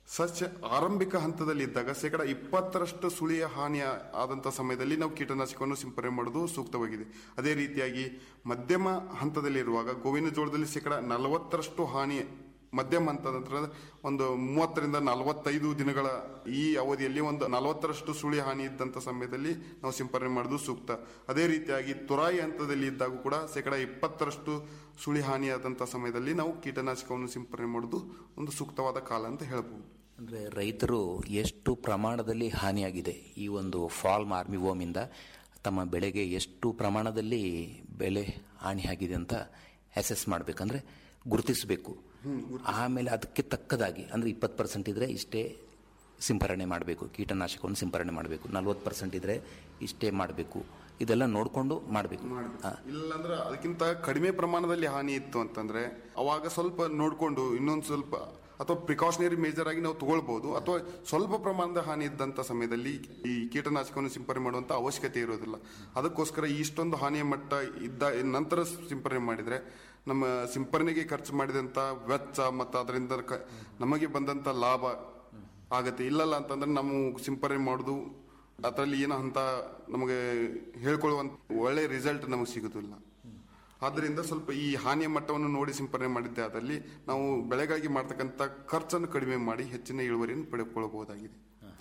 ಸಸ್ಯ ಆರಂಭಿಕ ಹಂತದಲ್ಲಿ ಇದ್ದಾಗ ಶೇಕಡ ಇಪ್ಪತ್ತರಷ್ಟು ಸುಳಿಯ ಹಾನಿ ಆದಂತ ಸಮಯದಲ್ಲಿ ನಾವು ಕೀಟನಾಶಕವನ್ನು ಸಿಂಪಡಣೆ ಮಾಡೋದು ಸೂಕ್ತವಾಗಿದೆ ಅದೇ ರೀತಿಯಾಗಿ ಮಧ್ಯಮ ಹಂತದಲ್ಲಿರುವಾಗ ಗೋವಿನ ಜೋಳದಲ್ಲಿ ಶೇಕಡ ನಲವತ್ತರಷ್ಟು ಹಾನಿ ಮಧ್ಯಮ ಹಂತದ ನಂತರ ಒಂದು ಮೂವತ್ತರಿಂದ ನಲವತ್ತೈದು ದಿನಗಳ ಈ ಅವಧಿಯಲ್ಲಿ ಒಂದು ನಲವತ್ತರಷ್ಟು ಸುಳಿ ಹಾನಿ ಇದ್ದಂತ ಸಮಯದಲ್ಲಿ ನಾವು ಸಿಂಪಡಣೆ ಮಾಡೋದು ಸೂಕ್ತ ಅದೇ ರೀತಿಯಾಗಿ ತುರಾಯಿ ಹಂತದಲ್ಲಿ ಇದ್ದಾಗ ಕೂಡ ಶೇಕಡ ಇಪ್ಪತ್ತರಷ್ಟು ಸುಳಿ ಹಾನಿಯಾದಂಥ ಸಮಯದಲ್ಲಿ ನಾವು ಕೀಟನಾಶಕವನ್ನು ಸಿಂಪಡಣೆ ಮಾಡೋದು ಒಂದು ಸೂಕ್ತವಾದ ಕಾಲ ಅಂತ ಹೇಳ್ಬೋದು ಅಂದರೆ ರೈತರು ಎಷ್ಟು ಪ್ರಮಾಣದಲ್ಲಿ ಹಾನಿಯಾಗಿದೆ ಈ ಒಂದು ಫಾಲ್ಮ್ ಆರ್ಮಿ ಇಂದ ತಮ್ಮ ಬೆಳೆಗೆ ಎಷ್ಟು ಪ್ರಮಾಣದಲ್ಲಿ ಬೆಲೆ ಹಾನಿಯಾಗಿದೆ ಅಂತ ಅಸೆಸ್ ಮಾಡಬೇಕಂದ್ರೆ ಗುರುತಿಸಬೇಕು ಆಮೇಲೆ ಅದಕ್ಕೆ ತಕ್ಕದಾಗಿ ಅಂದರೆ ಇಪ್ಪತ್ತು ಪರ್ಸೆಂಟ್ ಇದ್ದರೆ ಇಷ್ಟೇ ಸಿಂಪರಣೆ ಮಾಡಬೇಕು ಕೀಟನಾಶಕವನ್ನು ಸಿಂಪರಣೆ ಮಾಡಬೇಕು ನಲ್ವತ್ತು ಪರ್ಸೆಂಟ್ ಇದ್ದರೆ ಇಷ್ಟೇ ಮಾಡಬೇಕು ಇದೆಲ್ಲ ನೋಡಿಕೊಂಡು ಮಾಡಬೇಕು ಇಲ್ಲಾಂದ್ರೆ ಅದಕ್ಕಿಂತ ಕಡಿಮೆ ಪ್ರಮಾಣದಲ್ಲಿ ಹಾನಿ ಇತ್ತು ಅಂತಂದ್ರೆ ಅವಾಗ ಸ್ವಲ್ಪ ನೋಡ್ಕೊಂಡು ಇನ್ನೊಂದು ಸ್ವಲ್ಪ ಅಥವಾ ಪ್ರಿಕಾಷನರಿ ಮೇಜರ್ ಆಗಿ ನಾವು ತಗೊಳ್ಬಹುದು ಅಥವಾ ಸ್ವಲ್ಪ ಪ್ರಮಾಣದ ಹಾನಿ ಇದ್ದಂತ ಸಮಯದಲ್ಲಿ ಈ ಕೀಟನಾಶಕವನ್ನು ಸಿಂಪರಣೆ ಮಾಡುವಂತ ಅವಶ್ಯಕತೆ ಇರೋದಿಲ್ಲ ಅದಕ್ಕೋಸ್ಕರ ಇಷ್ಟೊಂದು ಹಾನಿಯ ಮಟ್ಟ ಇದ್ದ ನಂತರ ಸಿಂಪರಣೆ ಮಾಡಿದ್ರೆ ನಮ್ಮ ಸಿಂಪರಣೆಗೆ ಖರ್ಚು ಮಾಡಿದಂತ ವೆಚ್ಚ ಮತ್ತು ಅದರಿಂದ ಕ- ನಮಗೆ ಬಂದಂತ ಲಾಭ ಆಗತ್ತೆ ಇಲ್ಲಲ್ಲ ಅಂತಂದ್ರೆ ನಾವು ಸಿಂಪರಣೆ ಮಾಡುದು ಅದರಲ್ಲಿ ಏನೋ ಅಂತ ನಮಗೆ ಹೇಳ್ಕೊಳ್ಳುವಂತ ಒಳ್ಳೆ ರಿಸಲ್ಟ್ ನಮಗೆ ಸಿಗುದಿಲ್ಲ ಆದ್ದರಿಂದ ಸ್ವಲ್ಪ ಈ ಹಾನಿಯ ಮಟ್ಟವನ್ನು ನೋಡಿ ಸಿಂಪರಣೆ ಮಾಡಿದ್ದೆ ಆದಲ್ಲಿ ನಾವು ಬೆಳೆಗಾಗಿ ಮಾಡ್ತಕ್ಕಂಥ ಖರ್ಚನ್ನು ಕಡಿಮೆ ಮಾಡಿ ಹೆಚ್ಚಿನ ಇಳುವರಿಯನ್ನು ಪಡೆದುಕೊಳ್ಳಬಹುದಾಗಿದೆ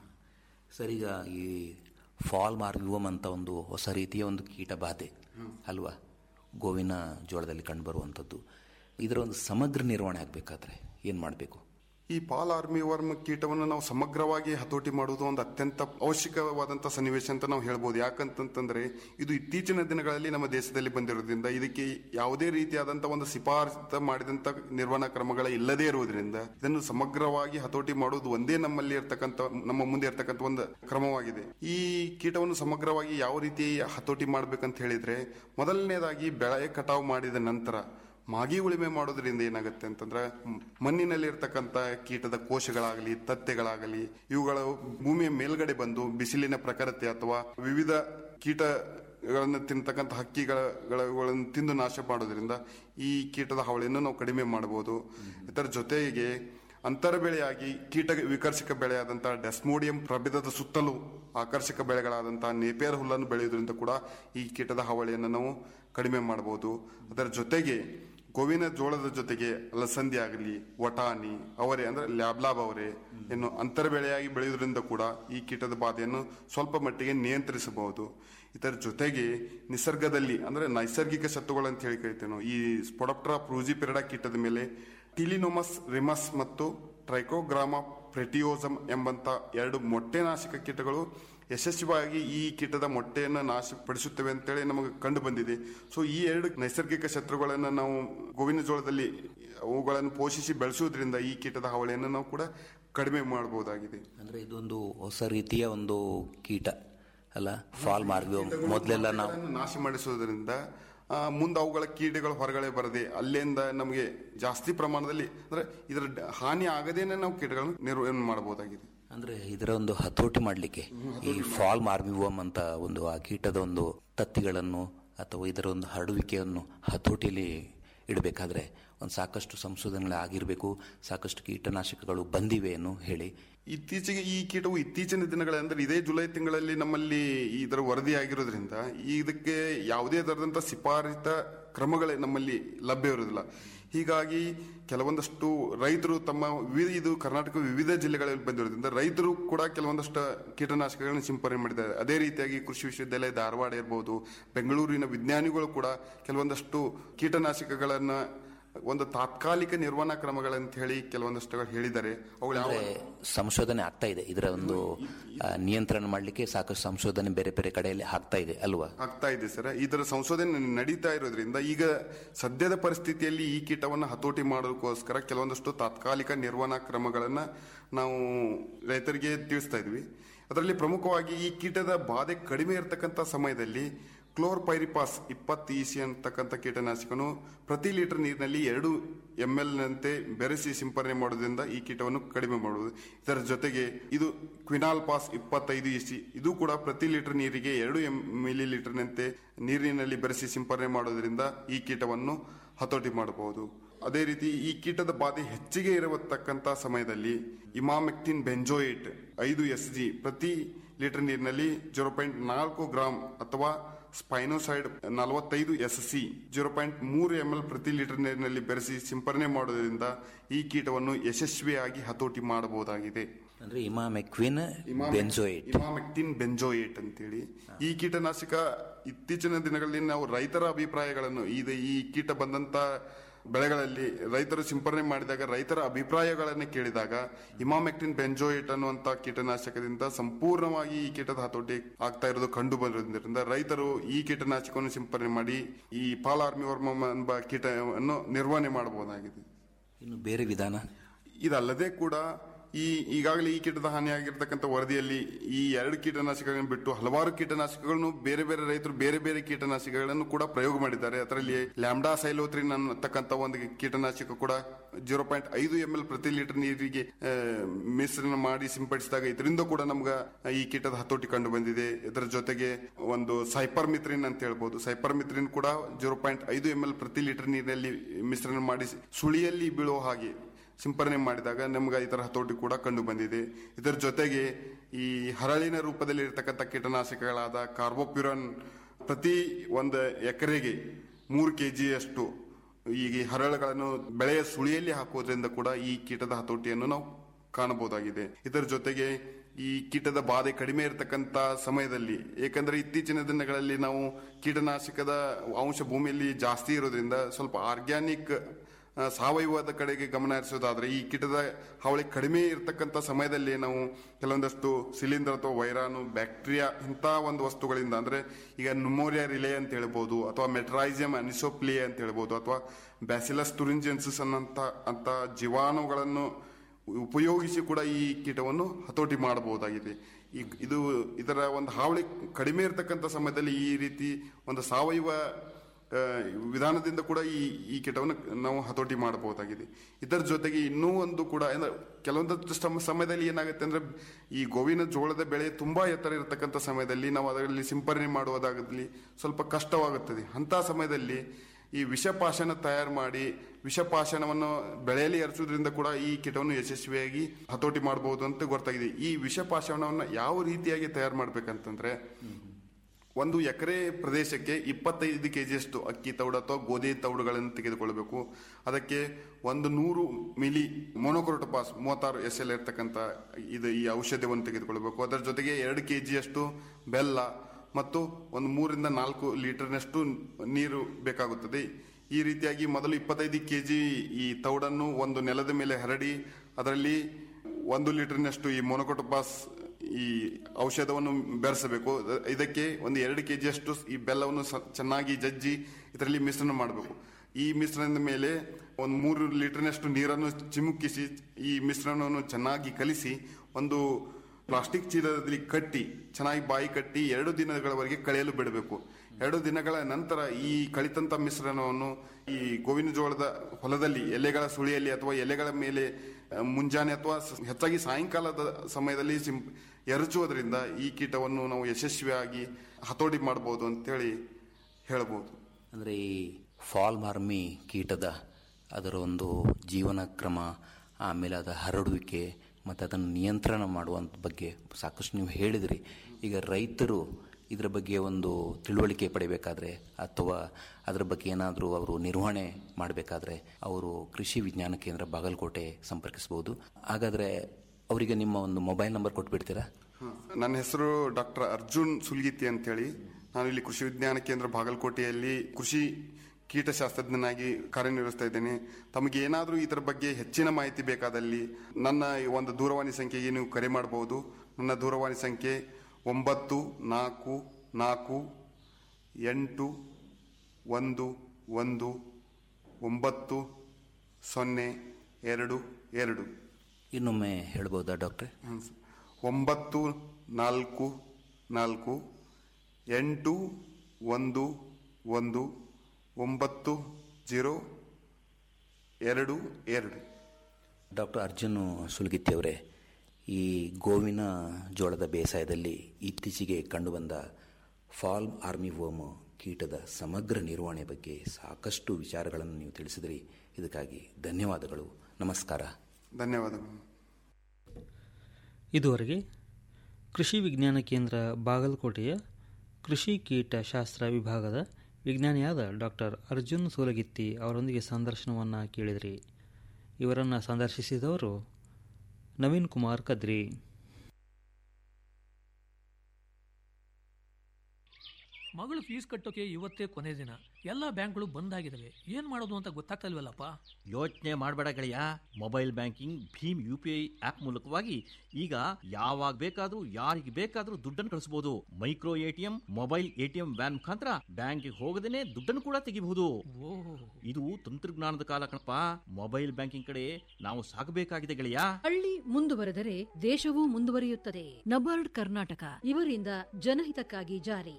ಸರ್ ಈಗ ಈ ಫಾಲ್ ಮಾರ್ವಿವಮ್ ಅಂತ ಒಂದು ಹೊಸ ರೀತಿಯ ಒಂದು ಕೀಟ ಬಾಧೆ ಅಲ್ವಾ ಗೋವಿನ ಜೋಳದಲ್ಲಿ ಕಂಡುಬರುವಂಥದ್ದು ಇದರ ಒಂದು ಸಮಗ್ರ ನಿರ್ವಹಣೆ ಆಗಬೇಕಾದ್ರೆ ಏನು ಮಾಡಬೇಕು ಈ ಪಾಲ್ ಆರ್ಮಿ ವರ್ಮ್ ಕೀಟವನ್ನು ನಾವು ಸಮಗ್ರವಾಗಿ ಹತೋಟಿ ಮಾಡುವುದು ಒಂದು ಅತ್ಯಂತ ಅವಶ್ಯಕವಾದಂಥ ಸನ್ನಿವೇಶ ಅಂತ ನಾವು ಹೇಳ್ಬೋದು ಯಾಕಂತಂತಂದ್ರೆ ಇದು ಇತ್ತೀಚಿನ ದಿನಗಳಲ್ಲಿ ನಮ್ಮ ದೇಶದಲ್ಲಿ ಬಂದಿರೋದ್ರಿಂದ ಇದಕ್ಕೆ ಯಾವುದೇ ರೀತಿಯಾದಂಥ ಒಂದು ಶಿಫಾರಸ ಮಾಡಿದಂಥ ನಿರ್ವಹಣಾ ಕ್ರಮಗಳ ಇಲ್ಲದೇ ಇರುವುದರಿಂದ ಇದನ್ನು ಸಮಗ್ರವಾಗಿ ಹತೋಟಿ ಮಾಡುವುದು ಒಂದೇ ನಮ್ಮಲ್ಲಿ ಇರ್ತಕ್ಕಂಥ ನಮ್ಮ ಮುಂದೆ ಇರ್ತಕ್ಕಂಥ ಒಂದು ಕ್ರಮವಾಗಿದೆ ಈ ಕೀಟವನ್ನು ಸಮಗ್ರವಾಗಿ ಯಾವ ರೀತಿ ಹತೋಟಿ ಮಾಡ್ಬೇಕಂತ ಹೇಳಿದ್ರೆ ಮೊದಲನೇದಾಗಿ ಬೆಳೆ ಕಟಾವು ಮಾಡಿದ ನಂತರ ಮಾಗಿ ಉಳಿಮೆ ಮಾಡೋದ್ರಿಂದ ಏನಾಗುತ್ತೆ ಅಂತಂದ್ರೆ ಮ್- ಮಣ್ಣಿನಲ್ಲಿರ್ತಕ್ಕಂಥ ಕೀಟದ ಕೋಶಗಳಾಗಲಿ ತತ್ತೆಗಳಾಗಲಿ ಇವುಗಳು ಭೂಮಿಯ ಮೇಲ್ಗಡೆ ಬಂದು ಬಿಸಿಲಿನ ಪ್ರಖರತೆ ಅಥವಾ ವಿವಿಧ ಕೀಟಗಳನ್ನು ತಿಂತಕ್ಕಂಥ ಹಕ್ಕಿಗಳನ್ನು ತಿಂದು ನಾಶ ಮಾಡೋದ್ರಿಂದ ಈ ಕೀಟದ ಹಾವಳಿಯನ್ನು ನಾವು ಕಡಿಮೆ ಮಾಡಬಹುದು ಇದರ ಜೊತೆಗೆ ಅಂತರ ಬೆಳೆಯಾಗಿ ಕೀಟ ವಿಕರ್ಷಕ ಬೆಳೆಯಾದಂತಹ ಡೆಸ್ಮೋಡಿಯಂ ಪ್ರಭೇದದ ಸುತ್ತಲೂ ಆಕರ್ಷಕ ಬೆಳೆಗಳಾದಂತಹ ನೇಪಿಯರ್ ಹುಲ್ಲನ್ನು ಬೆಳೆಯುವುದರಿಂದ ಕೂಡ ಈ ಕೀಟದ ಹಾವಳಿಯನ್ನು ನಾವು ಕಡಿಮೆ ಮಾಡಬಹುದು ಅದರ ಜೊತೆಗೆ ಗೋವಿನ ಜೋಳದ ಜೊತೆಗೆ ಅಲಸಂದಿ ಆಗಲಿ ವಟಾಣಿ ಅವರೆ ಅಂದ್ರೆ ಲ್ಯಾಬ್ಲಾಬ್ ಅವರೆ ಇನ್ನು ಅಂತರ ಬೆಳೆಯಾಗಿ ಬೆಳೆಯುವುದರಿಂದ ಕೂಡ ಈ ಕೀಟದ ಬಾಧೆಯನ್ನು ಸ್ವಲ್ಪ ಮಟ್ಟಿಗೆ ನಿಯಂತ್ರಿಸಬಹುದು ಇದರ ಜೊತೆಗೆ ನಿಸರ್ಗದಲ್ಲಿ ಅಂದ್ರೆ ನೈಸರ್ಗಿಕ ಶತ್ರುಗಳು ಅಂತ ಹೇಳಿ ಕರಿತೇವೆ ನಾವು ಈ ಸ್ಪೊಡಪ್ಟ್ರಾ ಪ್ರೂಜಿಪಿರಡ ಕೀಟದ ಮೇಲೆ ಟಿಲಿನೋಮಸ್ ರಿಮಸ್ ಮತ್ತು ಟ್ರೈಕೋಗ್ರಾಮ ಪ್ರೆಟಿಯೋಸಮ್ ಎಂಬಂತ ಎರಡು ಮೊಟ್ಟೆನಾಶಕ ಕೀಟಗಳು ಯಶಸ್ವಿಯಾಗಿ ಈ ಕೀಟದ ಮೊಟ್ಟೆಯನ್ನು ನಾಶಪಡಿಸುತ್ತವೆ ಅಂತೇಳಿ ನಮಗೆ ಕಂಡು ಬಂದಿದೆ ಸೊ ಈ ಎರಡು ನೈಸರ್ಗಿಕ ಶತ್ರುಗಳನ್ನು ನಾವು ಗೋವಿನ ಜೋಳದಲ್ಲಿ ಅವುಗಳನ್ನು ಪೋಷಿಸಿ ಬೆಳೆಸುವುದರಿಂದ ಈ ಕೀಟದ ಹಾವಳಿಯನ್ನು ನಾವು ಕೂಡ ಕಡಿಮೆ ಮಾಡಬಹುದಾಗಿದೆ ಅಂದರೆ ಇದೊಂದು ಹೊಸ ರೀತಿಯ ಒಂದು ಕೀಟ ಅಲ್ಲ ಫಾಲ್ ಮಾರ್ವಿವಮ್ ಮೊದಲೆಲ್ಲ ನಾವು ಕೀಟಗಳನ್ನು ನಾಶ ಮಾಡಿಸುವುದರಿಂದ ಆ, ಮುಂದೆ ಅವುಗಳ ಕೀಟಗಳು ಹೊರಗಡೆ ಬರದೆ ಅಲ್ಲಿಂದ ನಮಗೆ ಜಾಸ್ತಿ ಪ್ರಮಾಣದಲ್ಲಿ ಅಂದ್ರೆ ಇದರ ಡ- ಹಾನಿ ಆಗದೇನೆ ನಾವು ಕೀಟಗಳನ್ನು ನಿರ್ವಹಣೆ ಮಾಡಬಹುದಾಗಿದೆ ಅಂದ್ರೆ ಇದರ ಒಂದು ಹತೋಟಿ ಮಾಡಲಿಕ್ಕೆ ಈ ಫಾಲ್ ಮಾರ್ಮಿವಮ್ ಅಂತ ಒಂದು ಆ ಕೀಟದ ಒಂದು ತತ್ತಿಗಳನ್ನು ಅಥವಾ ಇದರ ಒಂದು ಹರಡುವಿಕೆಯನ್ನು ಹತೋಟಿಯಲ್ಲಿ ಇಡಬೇಕಾದ್ರೆ ಒಂದು ಸಾಕಷ್ಟು ಸಂಶೋಧನೆಗಳು ಆಗಿರಬೇಕು ಸಾಕಷ್ಟು ಕೀಟನಾಶಕಗಳು ಬಂದಿವೆ ಏನು ಹೇಳಿ ಇತ್ತೀಚೆಗೆ ಈ ಕೀಟವು ಇತ್ತೀಚಿನ ದಿನಗಳ ಅಂದ್ರೆ ಇದೇ ಜುಲೈ ತಿಂಗಳಲ್ಲಿ ನಮ್ಮಲ್ಲಿ ಇದರ ವರದಿ ಆಗಿರೋದ್ರಿಂದ ಇದಕ್ಕೆ ಯಾವುದೇ ತರದಂತ ಶಿಫಾರಿತ ಕ್ರಮಗಳೇ ನಮ್ಮಲ್ಲಿ ಲಭ್ಯ ಇರೋದಿಲ್ಲ ಹೀಗಾಗಿ ಕೆಲವೊಂದಷ್ಟು ರೈತರು ತಮ್ಮ ವಿವಿಧ ಇದು ಕರ್ನಾಟಕ ವಿವಿಧ ಜಿಲ್ಲೆಗಳಲ್ಲಿ ಬಂದಿರೋದ್ರಿಂದ ರೈತರು ಕೂಡ ಕೆಲವೊಂದಷ್ಟು ಕೀಟನಾಶಕಗಳನ್ನು ಸಿಂಪರಣೆ ಮಾಡಿದ್ದಾರೆ ಅದೇ ರೀತಿಯಾಗಿ ಕೃಷಿ ವಿಶ್ವವಿದ್ಯಾಲಯ ಧಾರವಾಡ ಇರಬಹುದು ಬೆಂಗಳೂರಿನ ವಿಜ್ಞಾನಿಗಳು ಕೂಡ ಕೆಲವೊಂದಷ್ಟು ಕೀಟನಾಶಕಗಳನ್ನ ಒಂದು ತಾತ್ಕಾಲಿಕ ನಿರ್ವಹಣಾ ಕ್ರಮಗಳಂತ ಹೇಳಿ ಕೆಲವೊಂದಷ್ಟು ಹೇಳಿದ್ದಾರೆ ಅವುಗಳು ಯಾವ ಅಂದ್ರೆ ಸಂಶೋಧನೆ ಆಗ್ತಾ ಇದೆ ಇದರ ಒಂದು ಆ, ನಿಯಂತ್ರಣ ಮಾಡಲಿಕ್ಕೆ ಸಾಕಷ್ಟು ಸಂಶೋಧನೆ ಬೇರೆ ಬೇರೆ ಕಡೆಯಲ್ಲಿ ಆಗ್ತಾ ಇದೆ ಅಲ್ವಾ ಆಗ್ತಾ ಇದೆ ಸರ್ ಇದರ ಸಂಶೋಧನೆ ನಡೀತಾ ಇರೋದ್ರಿಂದ ಈಗ ಸದ್ಯದ ಪರಿಸ್ಥಿತಿಯಲ್ಲಿ ಈ ಕೀಟವನ್ನು ಹತೋಟಿ ಮಾಡೋದಕ್ಕೋಸ್ಕರ ಕೆಲವೊಂದಷ್ಟು ತಾತ್ಕಾಲಿಕ ನಿರ್ವಹಣಾ ಕ್ರಮಗಳನ್ನ ನಾವು ರೈತರಿಗೆ ತಿಳಿಸ್ತಾ ಇದ್ವಿ ಅದರಲ್ಲಿ ಪ್ರಮುಖವಾಗಿ ಈ ಕೀಟದ ಬಾಧೆ ಕಡಿಮೆ ಇರತಕ್ಕಂತ ಸಮಯದಲ್ಲಿ ಕ್ಲೋರ್ಪೈರಿಪಾಸ್ ಇಪ್ಪತ್ತು ಇಸಿ ಅಂತಕ್ಕಂಥ ಕೀಟನಾಶಕನು ಪ್ರತಿ ಲೀಟರ್ ನೀರಿನಲ್ಲಿ ಎರಡು ಎಂ ಎಲ್ ನಂತೆ ಬೆರೆಸಿ ಸಿಂಪರಣೆ ಮಾಡೋದ್ರಿಂದ ಈ ಕೀಟವನ್ನು ಕಡಿಮೆ ಮಾಡುವುದು ಇದರ ಜೊತೆಗೆ ಇದು ಕ್ವಿನಾಲ್ ಪಾಸ್ ಇಪ್ಪತ್ತೈದು ಇಸಿ ಇದು ಕೂಡ ಪ್ರತಿ ಲೀಟರ್ ನೀರಿಗೆ ಎರಡು ಎಂ ಮಿಲಿ ಲೀಟರ್ನಂತೆ ನೀರಿನಲ್ಲಿ ಬೆರೆಸಿ ಸಿಂಪರಣೆ ಮಾಡೋದ್ರಿಂದ ಈ ಕೀಟವನ್ನು ಹತೋಟಿ ಮಾಡಬಹುದು ಅದೇ ರೀತಿ ಈ ಕೀಟದ ಬಾಧೆ ಹೆಚ್ಚಿಗೆ ಇರತಕ್ಕಂತ ಸಮಯದಲ್ಲಿ ಇಮಾಮೆಕ್ಟಿನ್ ಬೆಂಜೋಯಿಟ್ ಐದು ಎಸ್ ಜಿ ಪ್ರತಿ ಲೀಟರ್ ನೀರಿನಲ್ಲಿ ಜೀರೋ ಪಾಯಿಂಟ್ ನಾಲ್ಕು ಗ್ರಾಂ ಅಥವಾ ಸ್ಪೈನೋಸೈಡ್ ನಲವತ್ತೈದು ಎಸ್ ಸಿ ಜೀರೋ ಪಾಯಿಂಟ್ ಮೂರು ಎಂ ಎಲ್ ಪ್ರತಿ ಲೀಟರ್ ನೀರಿನಲ್ಲಿ ಬೆರೆಸಿ ಸಿಂಪರಣೆ ಮಾಡೋದ್ರಿಂದ ಈ ಕೀಟವನ್ನು ಯಶಸ್ವಿಯಾಗಿ ಹತೋಟಿ ಮಾಡಬಹುದಾಗಿದೆ ಅಂದ್ರೆ ಇಮಾಮೆಕ್ವಿನ್ ಬೆಂಜೋಯಿಟ್ ಇಮಾಮೆಕ್ಟಿನ್ ಬೆಂಜೋಯೇಟ್ ಅಂತೇಳಿ ಈ ಕೀಟನಾಶಕ ಇತ್ತೀಚಿನ ದಿನಗಳಲ್ಲಿ ನಾವು ರೈತರ ಅಭಿಪ್ರಾಯಗಳನ್ನು ಇದು ಈ ಕೀಟ ಬಂದಂತ ಬೆಳೆಗಳಲ್ಲಿ ರೈತರು ಸಿಂಪರಣೆ ಮಾಡಿದಾಗ ರೈತರ ಅಭಿಪ್ರಾಯಗಳನ್ನು ಕೇಳಿದಾಗ ಇಮಾಮೆಕ್ಟಿನ್ ಬೆಂಜೋಯೇಟ್ ಅನ್ನುವಂತ ಕೀಟನಾಶಕದಿಂದ ಸಂಪೂರ್ಣವಾಗಿ ಈ ಕೀಟದ ಹತೋಟಿ ಆಗ್ತಾ ಇರೋದು ಕಂಡು ಬಂದಿರೋದ್ರಿಂದ ರೈತರು ಈ ಕೀಟನಾಶಕವನ್ನು ಸಿಂಪರಣೆ ಮಾಡಿ ಈ ಪಾಲ್ ಆರ್ಮಿವರ್ಮ ಎಂಬ ಕೀಟವನ್ನು ನಿರ್ವಹಣೆ ಮಾಡಬಹುದಾಗಿದೆ ಇನ್ನು ಬೇರೆ ವಿಧಾನ ಇದಲ್ಲದೆ ಕೂಡ ಈ ಈಗಾಗಲೇ ಈ ಕೀಟದ ಹಾನಿಯಾಗಿರ್ತಕ್ಕಂಥ ವರದಿಯಲ್ಲಿ ಈ ಎರಡು ಕೀಟನಾಶಕಗಳನ್ನು ಬಿಟ್ಟು ಹಲವಾರು ಕೀಟನಾಶಕಗಳನ್ನು ಬೇರೆ ಬೇರೆ ರೈತರು ಬೇರೆ ಬೇರೆ ಕೀಟನಾಶಕಗಳನ್ನು ಕೂಡ ಪ್ರಯೋಗ ಮಾಡಿದ್ದಾರೆ ಅದರಲ್ಲಿ ಲ್ಯಾಂಬ್ಡಾ ಸೈಲೋತ್ರಿನ್ ಅನ್ನತಕ್ಕಂಥ ಒಂದು ಕೀಟನಾಶಕ ಕೂಡ ಜೀರೋ ಪಾಯಿಂಟ್ ಐದು ಎಂ ಎಲ್ ಪ್ರತಿ ಲೀಟರ್ ನೀರಿಗೆ ಆ, ಮಿಶ್ರಣ ಮಾಡಿ ಸಿಂಪಡಿಸಿದಾಗ ಇದರಿಂದ ಕೂಡ ನಮ್ಗ ಈ ಕೀಟದ ಹತೋಟಿ ಕಂಡು ಬಂದಿದೆ ಇದರ ಜೊತೆಗೆ ಒಂದು ಸೈಪರ್ ಮಿತ್ರಿನ್ ಅಂತ ಹೇಳ್ಬೋದು ಸೈಪರ್ ಮಿತ್ರಿನ್ ಕೂಡ ಜೀರೋ ಪಾಯಿಂಟ್ ಐದು ಎಂ ಎಲ್ ಪ್ರತಿ ಲೀಟರ್ ನೀರಿನಲ್ಲಿ ಮಿಶ್ರಣ ಮಾಡಿ ಸುಳಿಯಲ್ಲಿ ಬೀಳುವ ಹಾಗೆ ಸಿಂಪರಣೆ ಮಾಡಿದಾಗ ನಮ್ಗೆ ಇದರ ಹತೋಟಿ ಕೂಡ ಕಂಡು ಬಂದಿದೆ ಇದರ ಜೊತೆಗೆ ಈ ಹರಳಿನ ರೂಪದಲ್ಲಿ ಇರತಕ್ಕಂಥ ಕೀಟನಾಶಕಗಳಾದ ಕಾರ್ಬೋಪ್ಯುರನ್ ಪ್ರತಿ ಒಂದು ಎಕರೆಗೆ ಮೂರು ಕೆ ಜಿಯಷ್ಟು ಈ ಹರಳುಗಳನ್ನು ಬೆಳೆಯ ಸುಳಿಯಲ್ಲಿ ಹಾಕೋದ್ರಿಂದ ಕೂಡ ಈ ಕೀಟದ ಹತೋಟಿಯನ್ನು ನಾವು ಕಾಣಬಹುದಾಗಿದೆ ಇದರ ಜೊತೆಗೆ ಈ ಕೀಟದ ಬಾಧೆ ಕಡಿಮೆ ಇರತಕ್ಕಂತ ಸಮಯದಲ್ಲಿ ಏಕೆಂದ್ರೆ ಇತ್ತೀಚಿನ ದಿನಗಳಲ್ಲಿ ನಾವು ಕೀಟನಾಶಕದ ಅಂಶ ಭೂಮಿಯಲ್ಲಿ ಜಾಸ್ತಿ ಇರೋದ್ರಿಂದ ಸ್ವಲ್ಪ ಆರ್ಗ್ಯಾನಿಕ್ ಆ, ಸಾವಯವದ ಕಡೆಗೆ ಗಮನ ಹರಿಸೋದಾದ್ರೆ ಈ ಕೀಟದ ಹಾವಳಿ ಕಡಿಮೆ ಇರತಕ್ಕಂತ ಸಮಯದಲ್ಲಿ ನಾವು ಕೆಲವೊಂದಷ್ಟು ಸಿಲಿಂಡರ್ ಅಥವಾ ವೈರಾಣು ಬ್ಯಾಕ್ಟೀರಿಯಾ ಇಂಥ ಒಂದು ವಸ್ತುಗಳಿಂದ ಅಂದ್ರೆ ಈಗ ನುಮೋರಿಯಾ ರಿಲೇ ಅಂತ ಹೇಳ್ಬೋದು ಅಥವಾ ಮೆಟ್ರೈಸಿಯಂ ಅನಿಸೋಪ್ಲಿಯಾ ಅಂತ ಹೇಳ್ಬೋದು ಅಥವಾ ಬ್ಯಾಸಿಲಸ್ ಟುರಿಂಜೆನ್ಸಿಸ್ ಅನ್ನಂತ ಅಂತ ಜೀವಾಣುಗಳನ್ನು ಉಪಯೋಗಿಸಿ ಕೂಡ ಈ ಕೀಟವನ್ನು ಹತೋಟಿ ಮಾಡಬಹುದಾಗಿದೆ ಈ ಇದು ಇದರ ಒಂದು ಹಾವಳಿ ಕಡಿಮೆ ಇರತಕ್ಕಂಥ ಸಮಯದಲ್ಲಿ ಈ ರೀತಿ ಒಂದು ಸಾವಯವ ಆ, ವಿಧಾನದಿಂದ ಕೂಡ ಈ ಈ ಕೀಟವನ್ನು ನಾವು ಹತೋಟಿ ಮಾಡಬಹುದಾಗಿದೆ ಇದರ ಜೊತೆಗೆ ಇನ್ನೂ ಒಂದು ಕೂಡ ಅಂದ್ರೆ ಕೆಲವೊಂದು ಸಮ- ಸಮಯದಲ್ಲಿ ಏನಾಗುತ್ತೆ ಅಂದ್ರೆ ಈ ಗೋವಿನ ಜೋಳದ ಬೆಳೆ ತುಂಬಾ ಎತ್ತರ ಇರತಕ್ಕಂಥ ಸಮಯದಲ್ಲಿ ನಾವು ಅದರಲ್ಲಿ ಸಿಂಪರಣೆ ಮಾಡುವುದಾಗಲಿ ಸ್ವಲ್ಪ ಕಷ್ಟವಾಗುತ್ತದೆ ಅಂತ ಸಮಯದಲ್ಲಿ ಈ ವಿಷಪಾಶನ ತಯಾರು ಮಾಡಿ ವಿಷಪಾಶನವನ್ನು ಬೆಳೆಯಲ್ಲಿ ಎರಚುವುದರಿಂದ ಕೂಡ ಈ ಕೀಟವನ್ನು ಯಶಸ್ವಿಯಾಗಿ ಹತೋಟಿ ಮಾಡಬಹುದು ಅಂತ ಗೊತ್ತಾಗಿದೆ ಈ ವಿಷಪಾಶನವನ್ನು ಯಾವ ರೀತಿಯಾಗಿ ತಯಾರು ಮಾಡ್ಬೇಕಂತಂದ್ರೆ ಒಂದು ಎಕರೆ ಪ್ರದೇಶಕ್ಕೆ ಇಪ್ಪತ್ತೈದು ಕೆಜಿಯಷ್ಟು ಅಕ್ಕಿ ತೌಡು ಅಥವಾ ಗೋಧಿ ತೌಡುಗಳನ್ನು ತೆಗೆದುಕೊಳ್ಳಬೇಕು ಅದಕ್ಕೆ ಒಂದು ನೂರು ಮಿಲಿ ಮೊನೊಕ್ರೋಟೋಪಾಸ್ ಮೂವತ್ತಾರು ಎಸ್ ಎಲ್ ಇರ್ತಕ್ಕಂಥ ಇದು ಈ ಔಷಧವನ್ನು ತೆಗೆದುಕೊಳ್ಳಬೇಕು ಅದರ ಜೊತೆಗೆ ಎರಡು ಕೆಜಿಯಷ್ಟು ಬೆಲ್ಲ ಮತ್ತು ಒಂದು ಮೂರಿಂದ ನಾಲ್ಕು ಲೀಟರ್ನಷ್ಟು ನೀರು ಬೇಕಾಗುತ್ತದೆ ಈ ರೀತಿಯಾಗಿ ಮೊದಲು ಇಪ್ಪತ್ತೈದು ಕೆಜಿ ಈ ತೌಡನ್ನು ಒಂದು ನೆಲದ ಮೇಲೆ ಹರಡಿ ಅದರಲ್ಲಿ ಒಂದು ಲೀಟರ್ನಷ್ಟು ಈ ಮೊನೊಕೊಟೋಪಾಸ್ ಈ ಔಷಧವನ್ನು ಬೆರೆಸಬೇಕು ಇದಕ್ಕೆ ಒಂದು ಎರಡು ಕೆಜಿ ಅಷ್ಟು ಈ ಬೆಲ್ಲವನ್ನು ಸ- ಚೆನ್ನಾಗಿ ಜಜ್ಜಿ ಇದರಲ್ಲಿ ಮಿಶ್ರಣ ಮಾಡಬೇಕು ಈ ಮಿಶ್ರಣದ ಮೇಲೆ ಒಂದು ಮೂರು ಲೀಟರ್ನಷ್ಟು ನೀರನ್ನು ಚಿಮುಕಿಸಿ ಈ ಮಿಶ್ರಣವನ್ನು ಚೆನ್ನಾಗಿ ಕಲಿಸಿ ಒಂದು ಪ್ಲಾಸ್ಟಿಕ್ ಚೀಲದಲ್ಲಿ ಕಟ್ಟಿ ಚೆನ್ನಾಗಿ ಬಾಯಿ ಕಟ್ಟಿ ಎರಡು ದಿನಗಳವರೆಗೆ ಕಳೆಯಲು ಬಿಡಬೇಕು ಎರಡು ದಿನಗಳ ನಂತರ ಈ ಕಳಿತಂತ ಮಿಶ್ರಣವನ್ನು ಈ ಗೋವಿನ ಜೋಳದ ಹೊಲದಲ್ಲಿ ಎಲೆಗಳ ಸುಳಿಯಲ್ಲಿ ಅಥವಾ ಎಲೆಗಳ ಮೇಲೆ ಆ, ಮುಂಜಾನೆ ಅಥವಾ ಸ- ಹೆಚ್ಚಾಗಿ ಸಾಯಂಕಾಲದ ಸಮಯದಲ್ಲಿ ಸಿಂ ಎರಚುವುದರಿಂದ ಈ ಕೀಟವನ್ನು ನಾವು ಯಶಸ್ವಿಯಾಗಿ ಹತೋಟಿ ಮಾಡಬಹುದು ಅಂತೇಳಿ ಹೇಳ್ಬೋದು ಅಂದರೆ ಈ ಫಾಲ್ ಮಾರ್ಮಿ ಕೀಟದ ಅದರ ಒಂದು ಜೀವನ ಕ್ರಮ ಆಮೇಲೆ ಅದರ ಹರಡುವಿಕೆ ಮತ್ತು ಅದನ್ನು ನಿಯಂತ್ರಣ ಮಾಡುವಂಥ ಬಗ್ಗೆ ಸಾಕಷ್ಟು ನೀವು ಹೇಳಿದ್ರಿ ಈಗ ರೈತರು ಇದರ ಬಗ್ಗೆ ಒಂದು ತಿಳುವಳಿಕೆ ಪಡಿಬೇಕಾದ್ರೆ ಅಥವಾ ಅದರ ಬಗ್ಗೆ ಏನಾದರೂ ಅವರು ನಿರ್ವಹಣೆ ಮಾಡಬೇಕಾದ್ರೆ ಅವರು ಕೃಷಿ ವಿಜ್ಞಾನ ಕೇಂದ್ರ ಬಾಗಲಕೋಟೆ ಸಂಪರ್ಕಿಸಬಹುದು ಹಾಗಾದರೆ ಅವರಿಗೆ ನಿಮ್ಮ ಒಂದು ಮೊಬೈಲ್ ನಂಬರ್ ಕೊಟ್ಬಿಡ್ತೀರಾ ನನ್ನ ಹೆಸರು ಡಾಕ್ಟರ್ ಅರ್ಜುನ್ ಸುಲ್ಗಿತ್ತಿ ಅಂತೇಳಿ ನಾನು ಇಲ್ಲಿ ಕೃಷಿ ವಿಜ್ಞಾನ ಕೇಂದ್ರ ಬಾಗಲಕೋಟೆಯಲ್ಲಿ ಕೃಷಿ ಕೀಟಶಾಸ್ತ್ರಜ್ಞನಾಗಿ ಕಾರ್ಯನಿರ್ವಹಿಸ್ತಾ ಇದ್ದೇನೆ ತಮಗೆ ಏನಾದರೂ ಇದರ ಬಗ್ಗೆ ಹೆಚ್ಚಿನ ಮಾಹಿತಿ ಬೇಕಾದಲ್ಲಿ ನನ್ನ ಈ ಒಂದು ದೂರವಾಣಿ ಸಂಖ್ಯೆಗೆ ನೀವು ಕರೆ ಮಾಡಬಹುದು ನನ್ನ ದೂರವಾಣಿ ಸಂಖ್ಯೆ ಒಂಬತ್ತು ನಾಲ್ಕು ನಾಲ್ಕು ಎಂಟು ಒಂದು ಒಂದು ಒಂಬತ್ತು ಸೊನ್ನೆ ಎರಡು ಎರಡು ಇನ್ನೊಮ್ಮೆ ಹೇಳ್ಬೋದಾ ಡಾಕ್ಟ್ರೆ ಹ್ಮ್ ಸರ್. ಒಂಬತ್ತು ನಾಲ್ಕು ನಾಲ್ಕು ಎಂಟು ಒಂದು ಒಂದು ಒಂಬತ್ತು ಜೀರೋ ಎರಡು ಎರಡು ಡಾಕ್ಟರ್ ಅರ್ಜುನ್ ಸುಲ್ಗಿತ್ತಿ ಅವರೇ ಈ ಗೋವಿನ ಜೋಳದ ಬೇಸಾಯದಲ್ಲಿ ಇತ್ತೀಚೆಗೆ ಕಂಡುಬಂದ ಫಾಲ್ಮ್ ಆರ್ಮಿ ವರ್ಮ್ ಕೀಟದ ಸಮಗ್ರ ನಿರ್ವಹಣೆ ಬಗ್ಗೆ ಸಾಕಷ್ಟು ವಿಚಾರಗಳನ್ನು ನೀವು ತಿಳಿಸಿದ್ರಿ ಇದಕ್ಕಾಗಿ ಧನ್ಯವಾದಗಳು ನಮಸ್ಕಾರ ಧನ್ಯವಾದಗಳು ಇದುವರೆಗೆ ಕೃಷಿ ವಿಜ್ಞಾನ ಕೇಂದ್ರ ಬಾಗಲಕೋಟೆಯ ಕೃಷಿ ಕೀಟ ಶಾಸ್ತ್ರ ವಿಭಾಗದ ವಿಜ್ಞಾನಿಯಾದ ಡಾಕ್ಟರ್ ಅರ್ಜುನ್ ಸೂಲಗಿತ್ತಿ ಅವರೊಂದಿಗೆ ಸಂದರ್ಶನವನ್ನು ಕೇಳಿದ್ರಿ ಇವರನ್ನು ಸಂದರ್ಶಿಸಿದವರು ನವೀನ್ ಕುಮಾರ್ ಕದ್ರಿ ಮಗಳು ಫೀಸ್ ಕಟ್ಟೋಕೆ ಇವತ್ತೇ ಕೊನೆ ದಿನ ಎಲ್ಲ ಬ್ಯಾಂಕ್ಗಳು ಬಂದ್ ಆಗಿದಾವೆ ಏನ್ ಮಾಡೋದು ಅಂತ ಗೊತ್ತಾಗ್ತಲ್ವಲ್ಲಪ್ಪ ಯೋಚನೆ ಮಾಡಬೇಡ ಗೆಳೆಯ ಮೊಬೈಲ್ ಬ್ಯಾಂಕಿಂಗ್ ಭೀಮ್ ಯು ಪಿ ಐ ಆಪ್ ಮೂಲಕವಾಗಿ ಈಗ ಯಾವಾಗ ಬೇಕಾದ್ರೂ ಯಾರಿಗೆ ಬೇಕಾದ್ರೂ ದುಡ್ಡನ್ನು ಕಳಿಸಬಹುದು micro ATM mobile ATM van ಮುಖಾಂತರ ಬ್ಯಾಂಕಿಗೆ ಹೋಗದೇನೆ ದುಡ್ಡನ್ನು ಕೂಡ ತೆಗಿಬಹುದು ಇದು ತಂತ್ರಜ್ಞಾನದ ಕಾಲ ಕಣಪ್ಪ ಮೊಬೈಲ್ ಬ್ಯಾಂಕಿಂಗ್ ಕಡೆ ನಾವು ಸಾಗಬೇಕಾಗಿದೆ ಗೆಳೆಯ ಹಳ್ಳಿ ಮುಂದುವರೆದರೆ ದೇಶವೂ ಮುಂದುವರಿಯುತ್ತದೆ ನಬಾರ್ಡ್ ಕರ್ನಾಟಕ ಇವರಿಂದ ಜನಹಿತಕ್ಕಾಗಿ ಜಾರಿ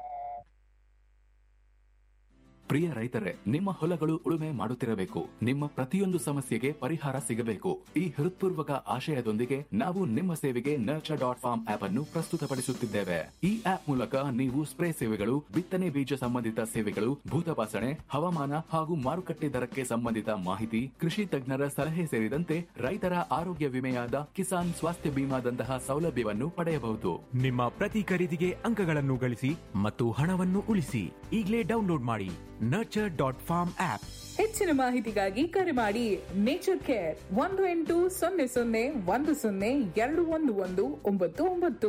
ಪ್ರಿಯ ರೈತರೇ ನಿಮ್ಮ ಹೊಲಗಳು ಉಳುಮೆ ಮಾಡುತ್ತಿರಬೇಕು ನಿಮ್ಮ ಪ್ರತಿಯೊಂದು ಸಮಸ್ಯೆಗೆ ಪರಿಹಾರ ಸಿಗಬೇಕು ಈ ಹೃತ್ಪೂರ್ವಕ ಆಶಯದೊಂದಿಗೆ ನಾವು ನಿಮ್ಮ ಸೇವೆಗೆ ನರ್ಚರ್ ಡಾಟ್ ಫಾರ್ಮ್ ಆಪ್ ಅನ್ನು ಪ್ರಸ್ತುತಪಡಿಸುತ್ತಿದ್ದೇವೆ ಈ ಆಪ್ ಮೂಲಕ ನೀವು ಸ್ಪ್ರೇ ಸೇವೆಗಳು ಬಿತ್ತನೆ ಬೀಜ ಸಂಬಂಧಿತ ಸೇವೆಗಳು ಭೂತಪಾಸಣೆ ಹವಾಮಾನ ಹಾಗೂ ಮಾರುಕಟ್ಟೆ ದರಕ್ಕೆ ಸಂಬಂಧಿತ ಮಾಹಿತಿ ಕೃಷಿ ತಜ್ಞರ ಸಲಹೆ ಸೇರಿದಂತೆ ರೈತರ ಆರೋಗ್ಯ ವಿಮೆಯಾದ ಕಿಸಾನ್ ಸ್ವಾಸ್ಥ್ಯ ಬಿಮಾದಂತಹ ಸೌಲಭ್ಯವನ್ನು ಪಡೆಯಬಹುದು ನಿಮ್ಮ ಪ್ರತಿ ಖರೀದಿಗೆ ಅಂಕಗಳನ್ನು ಗಳಿಸಿ ಮತ್ತು ಹಣವನ್ನು ಉಳಿಸಿ ಈಗಲೇ ಡೌನ್ಲೋಡ್ ಮಾಡಿ ನರ್ಚರ್ ಡಾಟ್ ಫಾರ್ಮ್ ಆಪ್ ಹೆಚ್ಚಿನ ಮಾಹಿತಿಗಾಗಿ ಕರೆ ಮಾಡಿ ನೇಚರ್ ಕೇರ್ ಒಂದು ಎಂಟು ಸೊನ್ನೆ ಸೊನ್ನೆ ಒಂದು ಸೊನ್ನೆ ಎರಡು ಒಂದು ಒಂದು ಒಂಬತ್ತು ಒಂಬತ್ತು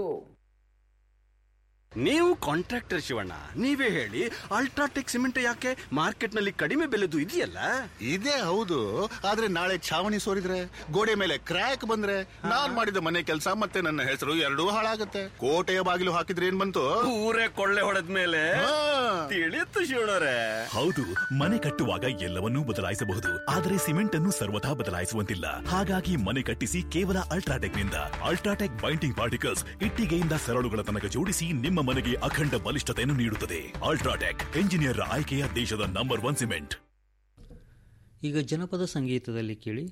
ನೀವು ಕಾಂಟ್ರಾಕ್ಟರ್ ಶಿವಣ್ಣ ನೀವೇ ಹೇಳಿ ಅಲ್ಟ್ರಾಟೆಕ್ ಸಿಮೆಂಟ್ ಯಾಕೆ ಮಾರ್ಕೆಟ್ ನಲ್ಲಿ ಕಡಿಮೆ ಬೆಲೆದು ಇದೆಯಲ್ಲ ಇದೇ ಹೌದು ಆದ್ರೆ ನಾಳೆ ಛಾವಣಿ ಸೋರಿದ್ರೆ ಗೋಡೆ ಮೇಲೆ ಕ್ರ್ಯಾಕ್ ಬಂದ್ರೆ ನಾನ್ ಮಾಡಿದ ಮನೆ ಕೆಲಸ ಮತ್ತೆ ನನ್ನ ಹೆಸರು ಎರಡೂ ಹಾಳಾಗತ್ತೆ ಕೋಟೆಯ ಬಾಗಿಲು ಹಾಕಿದ್ರೆ ಏನ್ ಬಂತು ಊರೇ ಕೊಳ್ಳೆ ಹೊಡೆದ ಮೇಲೆ ತಿಳಿಯುತ್ತು ಶಿವಣ್ಣರೇ ಹೌದು ಮನೆ ಕಟ್ಟುವಾಗ ಎಲ್ಲವನ್ನೂ ಬದಲಾಯಿಸಬಹುದು ಆದರೆ ಸಿಮೆಂಟ್ ಅನ್ನು ಸರ್ವಥಾ ಬದಲಾಯಿಸುವಂತಿಲ್ಲ ಹಾಗಾಗಿ ಮನೆ ಕಟ್ಟಿಸಿ ಕೇವಲ ಅಲ್ಟ್ರಾಟೆಕ್ ನಿಂದ ಅಲ್ಟ್ರಾಟೆಕ್ ಬೈಂಡಿಂಗ್ ಪಾರ್ಟಿಕಲ್ಸ್ ಇಟ್ಟಿಗೆಯಿಂದ ಸರಳುಗಳ ತನಕ ಜೋಡಿಸಿ ನಿಮ್ಮ ಮನೆಗೆ ಅಖಂಡ ಬಲಿಷ್ಠತೆಯನ್ನು ನೀಡುತ್ತದೆ ಅಲ್ಟ್ರಾಟೆಕ್ ಎಂಜಿನಿಯರ್ ಆಯ್ಕೆಯ ದೇಶದ ನಂಬರ್ ಒನ್ ಸಿಮೆಂಟ್ ಈಗ ಜನಪದ ಸಂಗೀತದಲ್ಲಿ ಕೇಳಿ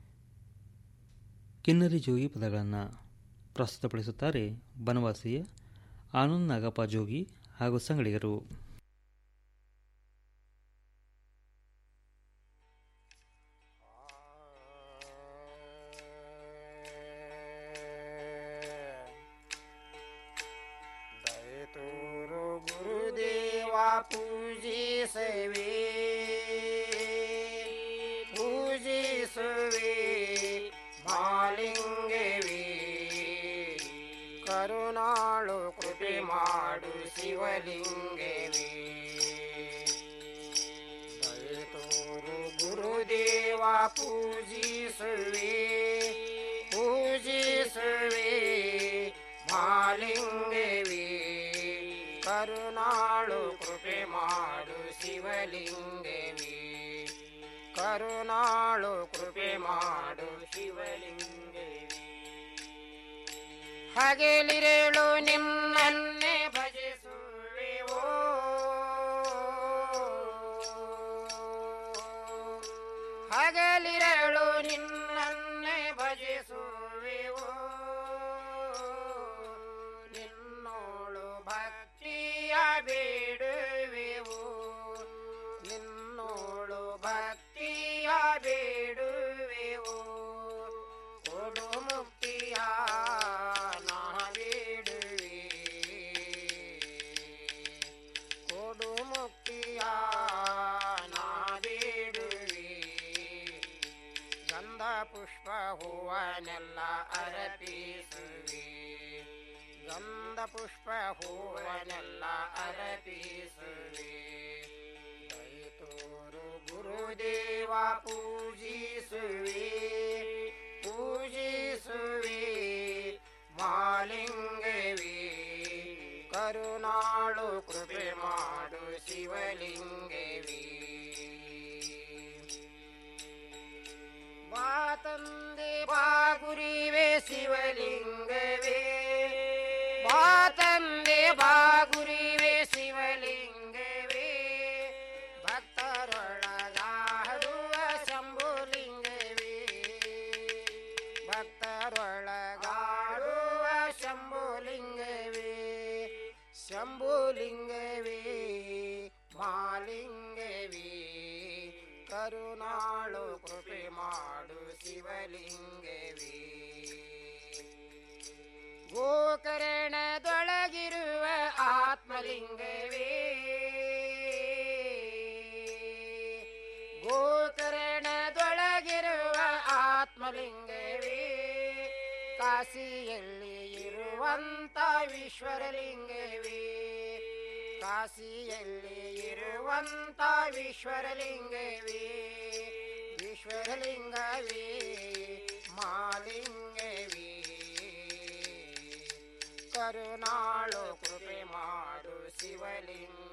ಕಿನ್ನರಿ ಜೋಗಿ ಪದಗಳನ್ನು ಪ್ರಸ್ತುತಪಡಿಸುತ್ತಾರೆ ಬನವಾಸಿಯ ಆನಂದ್ ನಾಗಪ್ಪ ಜೋಗಿ ಹಾಗೂ ಸಂಗಡಿಗರು ತೋರು ಗುರುದೇವ ಪೂಜಿಸುವೆ ಪೂಜಿಸುವೆ ಮಾಲಿಂಗವೇ ಕರುಣಾಳು ಕೃಪೆ ಮಾಡು ಶಿವಲಿಂಗವೇ ತೋರು ಗುರುದೇವ ಪೂಜಿಸುವೆ ಪೂಜಿಸುವೆ ಮಾಲಿಂಗವೇ ಕರುಣಾಳು ಕೃಪೆ ಮಾಡು ಶಿವಲಿಂಗವೇ ಕರುಣಾಳು ಕೃಪೆ ಮಾಡು ಶಿವಲಿಂಗವೇ ಹಗಲಿರೇಳು ನಿಮ್ಮನ್ನೇ ಭಜಿಸುವೆವೋ ಹಗಲಿರಳು ನಿನ್ನನ್ನೇ ಭಜಿಸುವೆವೋ ನಿನ್ನೋಳು ಭಕ್ತಿಯ ಬೇಡುವೆವು ನಿನ್ನೋಳು ಭಕ್ತಿಯ ಬೇಡುವೆವು ಕೊಡು ಮುಕ್ತಿಯ ನಾ ಬೇಡುವೆ ಕೊಡು ಮುಕ್ತಿಯ ನಾ ಬೇಡುವೆ ಗಂಧ ಪುಷ್ಪ ಹೂವನೆಲ್ಲ ಅರಪಿಸುವೆ ಗಂಧ ಪುಷ್ಪ ಹೂವನೆಲ್ಲ ಅರಪಿಸುವೆ ದೈತೋರು ಗುರುದೇವ ಪೂಜಿಸುವೆ ಪೂಜಿಸುವೆ ಮಾಲಿಂಗವೇ ಕರುಣಾಳು ಕೃಪೆ ಮಾಡು ಶಿವಲಿಂಗವೇ ಬಾ ತಂದೆ ಬಾ ಗುರಿವೆ ಶಿವಲಿಂಗವೇ ಬಾ ತಂದೆ ಬಾ ಗುರಿವೆ ಶಿವಲಿಂಗವೇ ಭಕ್ತರೊಳಗಾಡುವ ಶಂಭುಲಿಂಗವೇ ಭಕ್ತರೊಳಗಾಡುವ ಶಂಭುಲಿಂಗವೇ ಶಂಭುಲಿಂಗವೇ ಕರುನಾಳು ಕೃಪೆ ಮಾಡು ಶಿವಲಿಂಗವೇ ಗೋಕರ್ಣದೊಳಗಿರುವ ಆತ್ಮಲಿಂಗವೇ ಗೋಕರ್ಣದೊಳಗಿರುವ ಆತ್ಮಲಿಂಗವೇ ಕಾಶಿಯಲ್ಲಿ ಇರುವಂತ ವಿಶ್ವರಲಿಂಗವೇ ಕಾಶಿಯಲ್ಲಿ ಇರುವಂತ ವಿಶ್ವರಲಿಂಗವೇ ವಿಶ್ವರಲಿಂಗವೇ ಮಾಲಿಂಗವೇ ಕರುನಾಳು ಕೃಪೆ ಮಾಡು ಶಿವಲಿಂಗ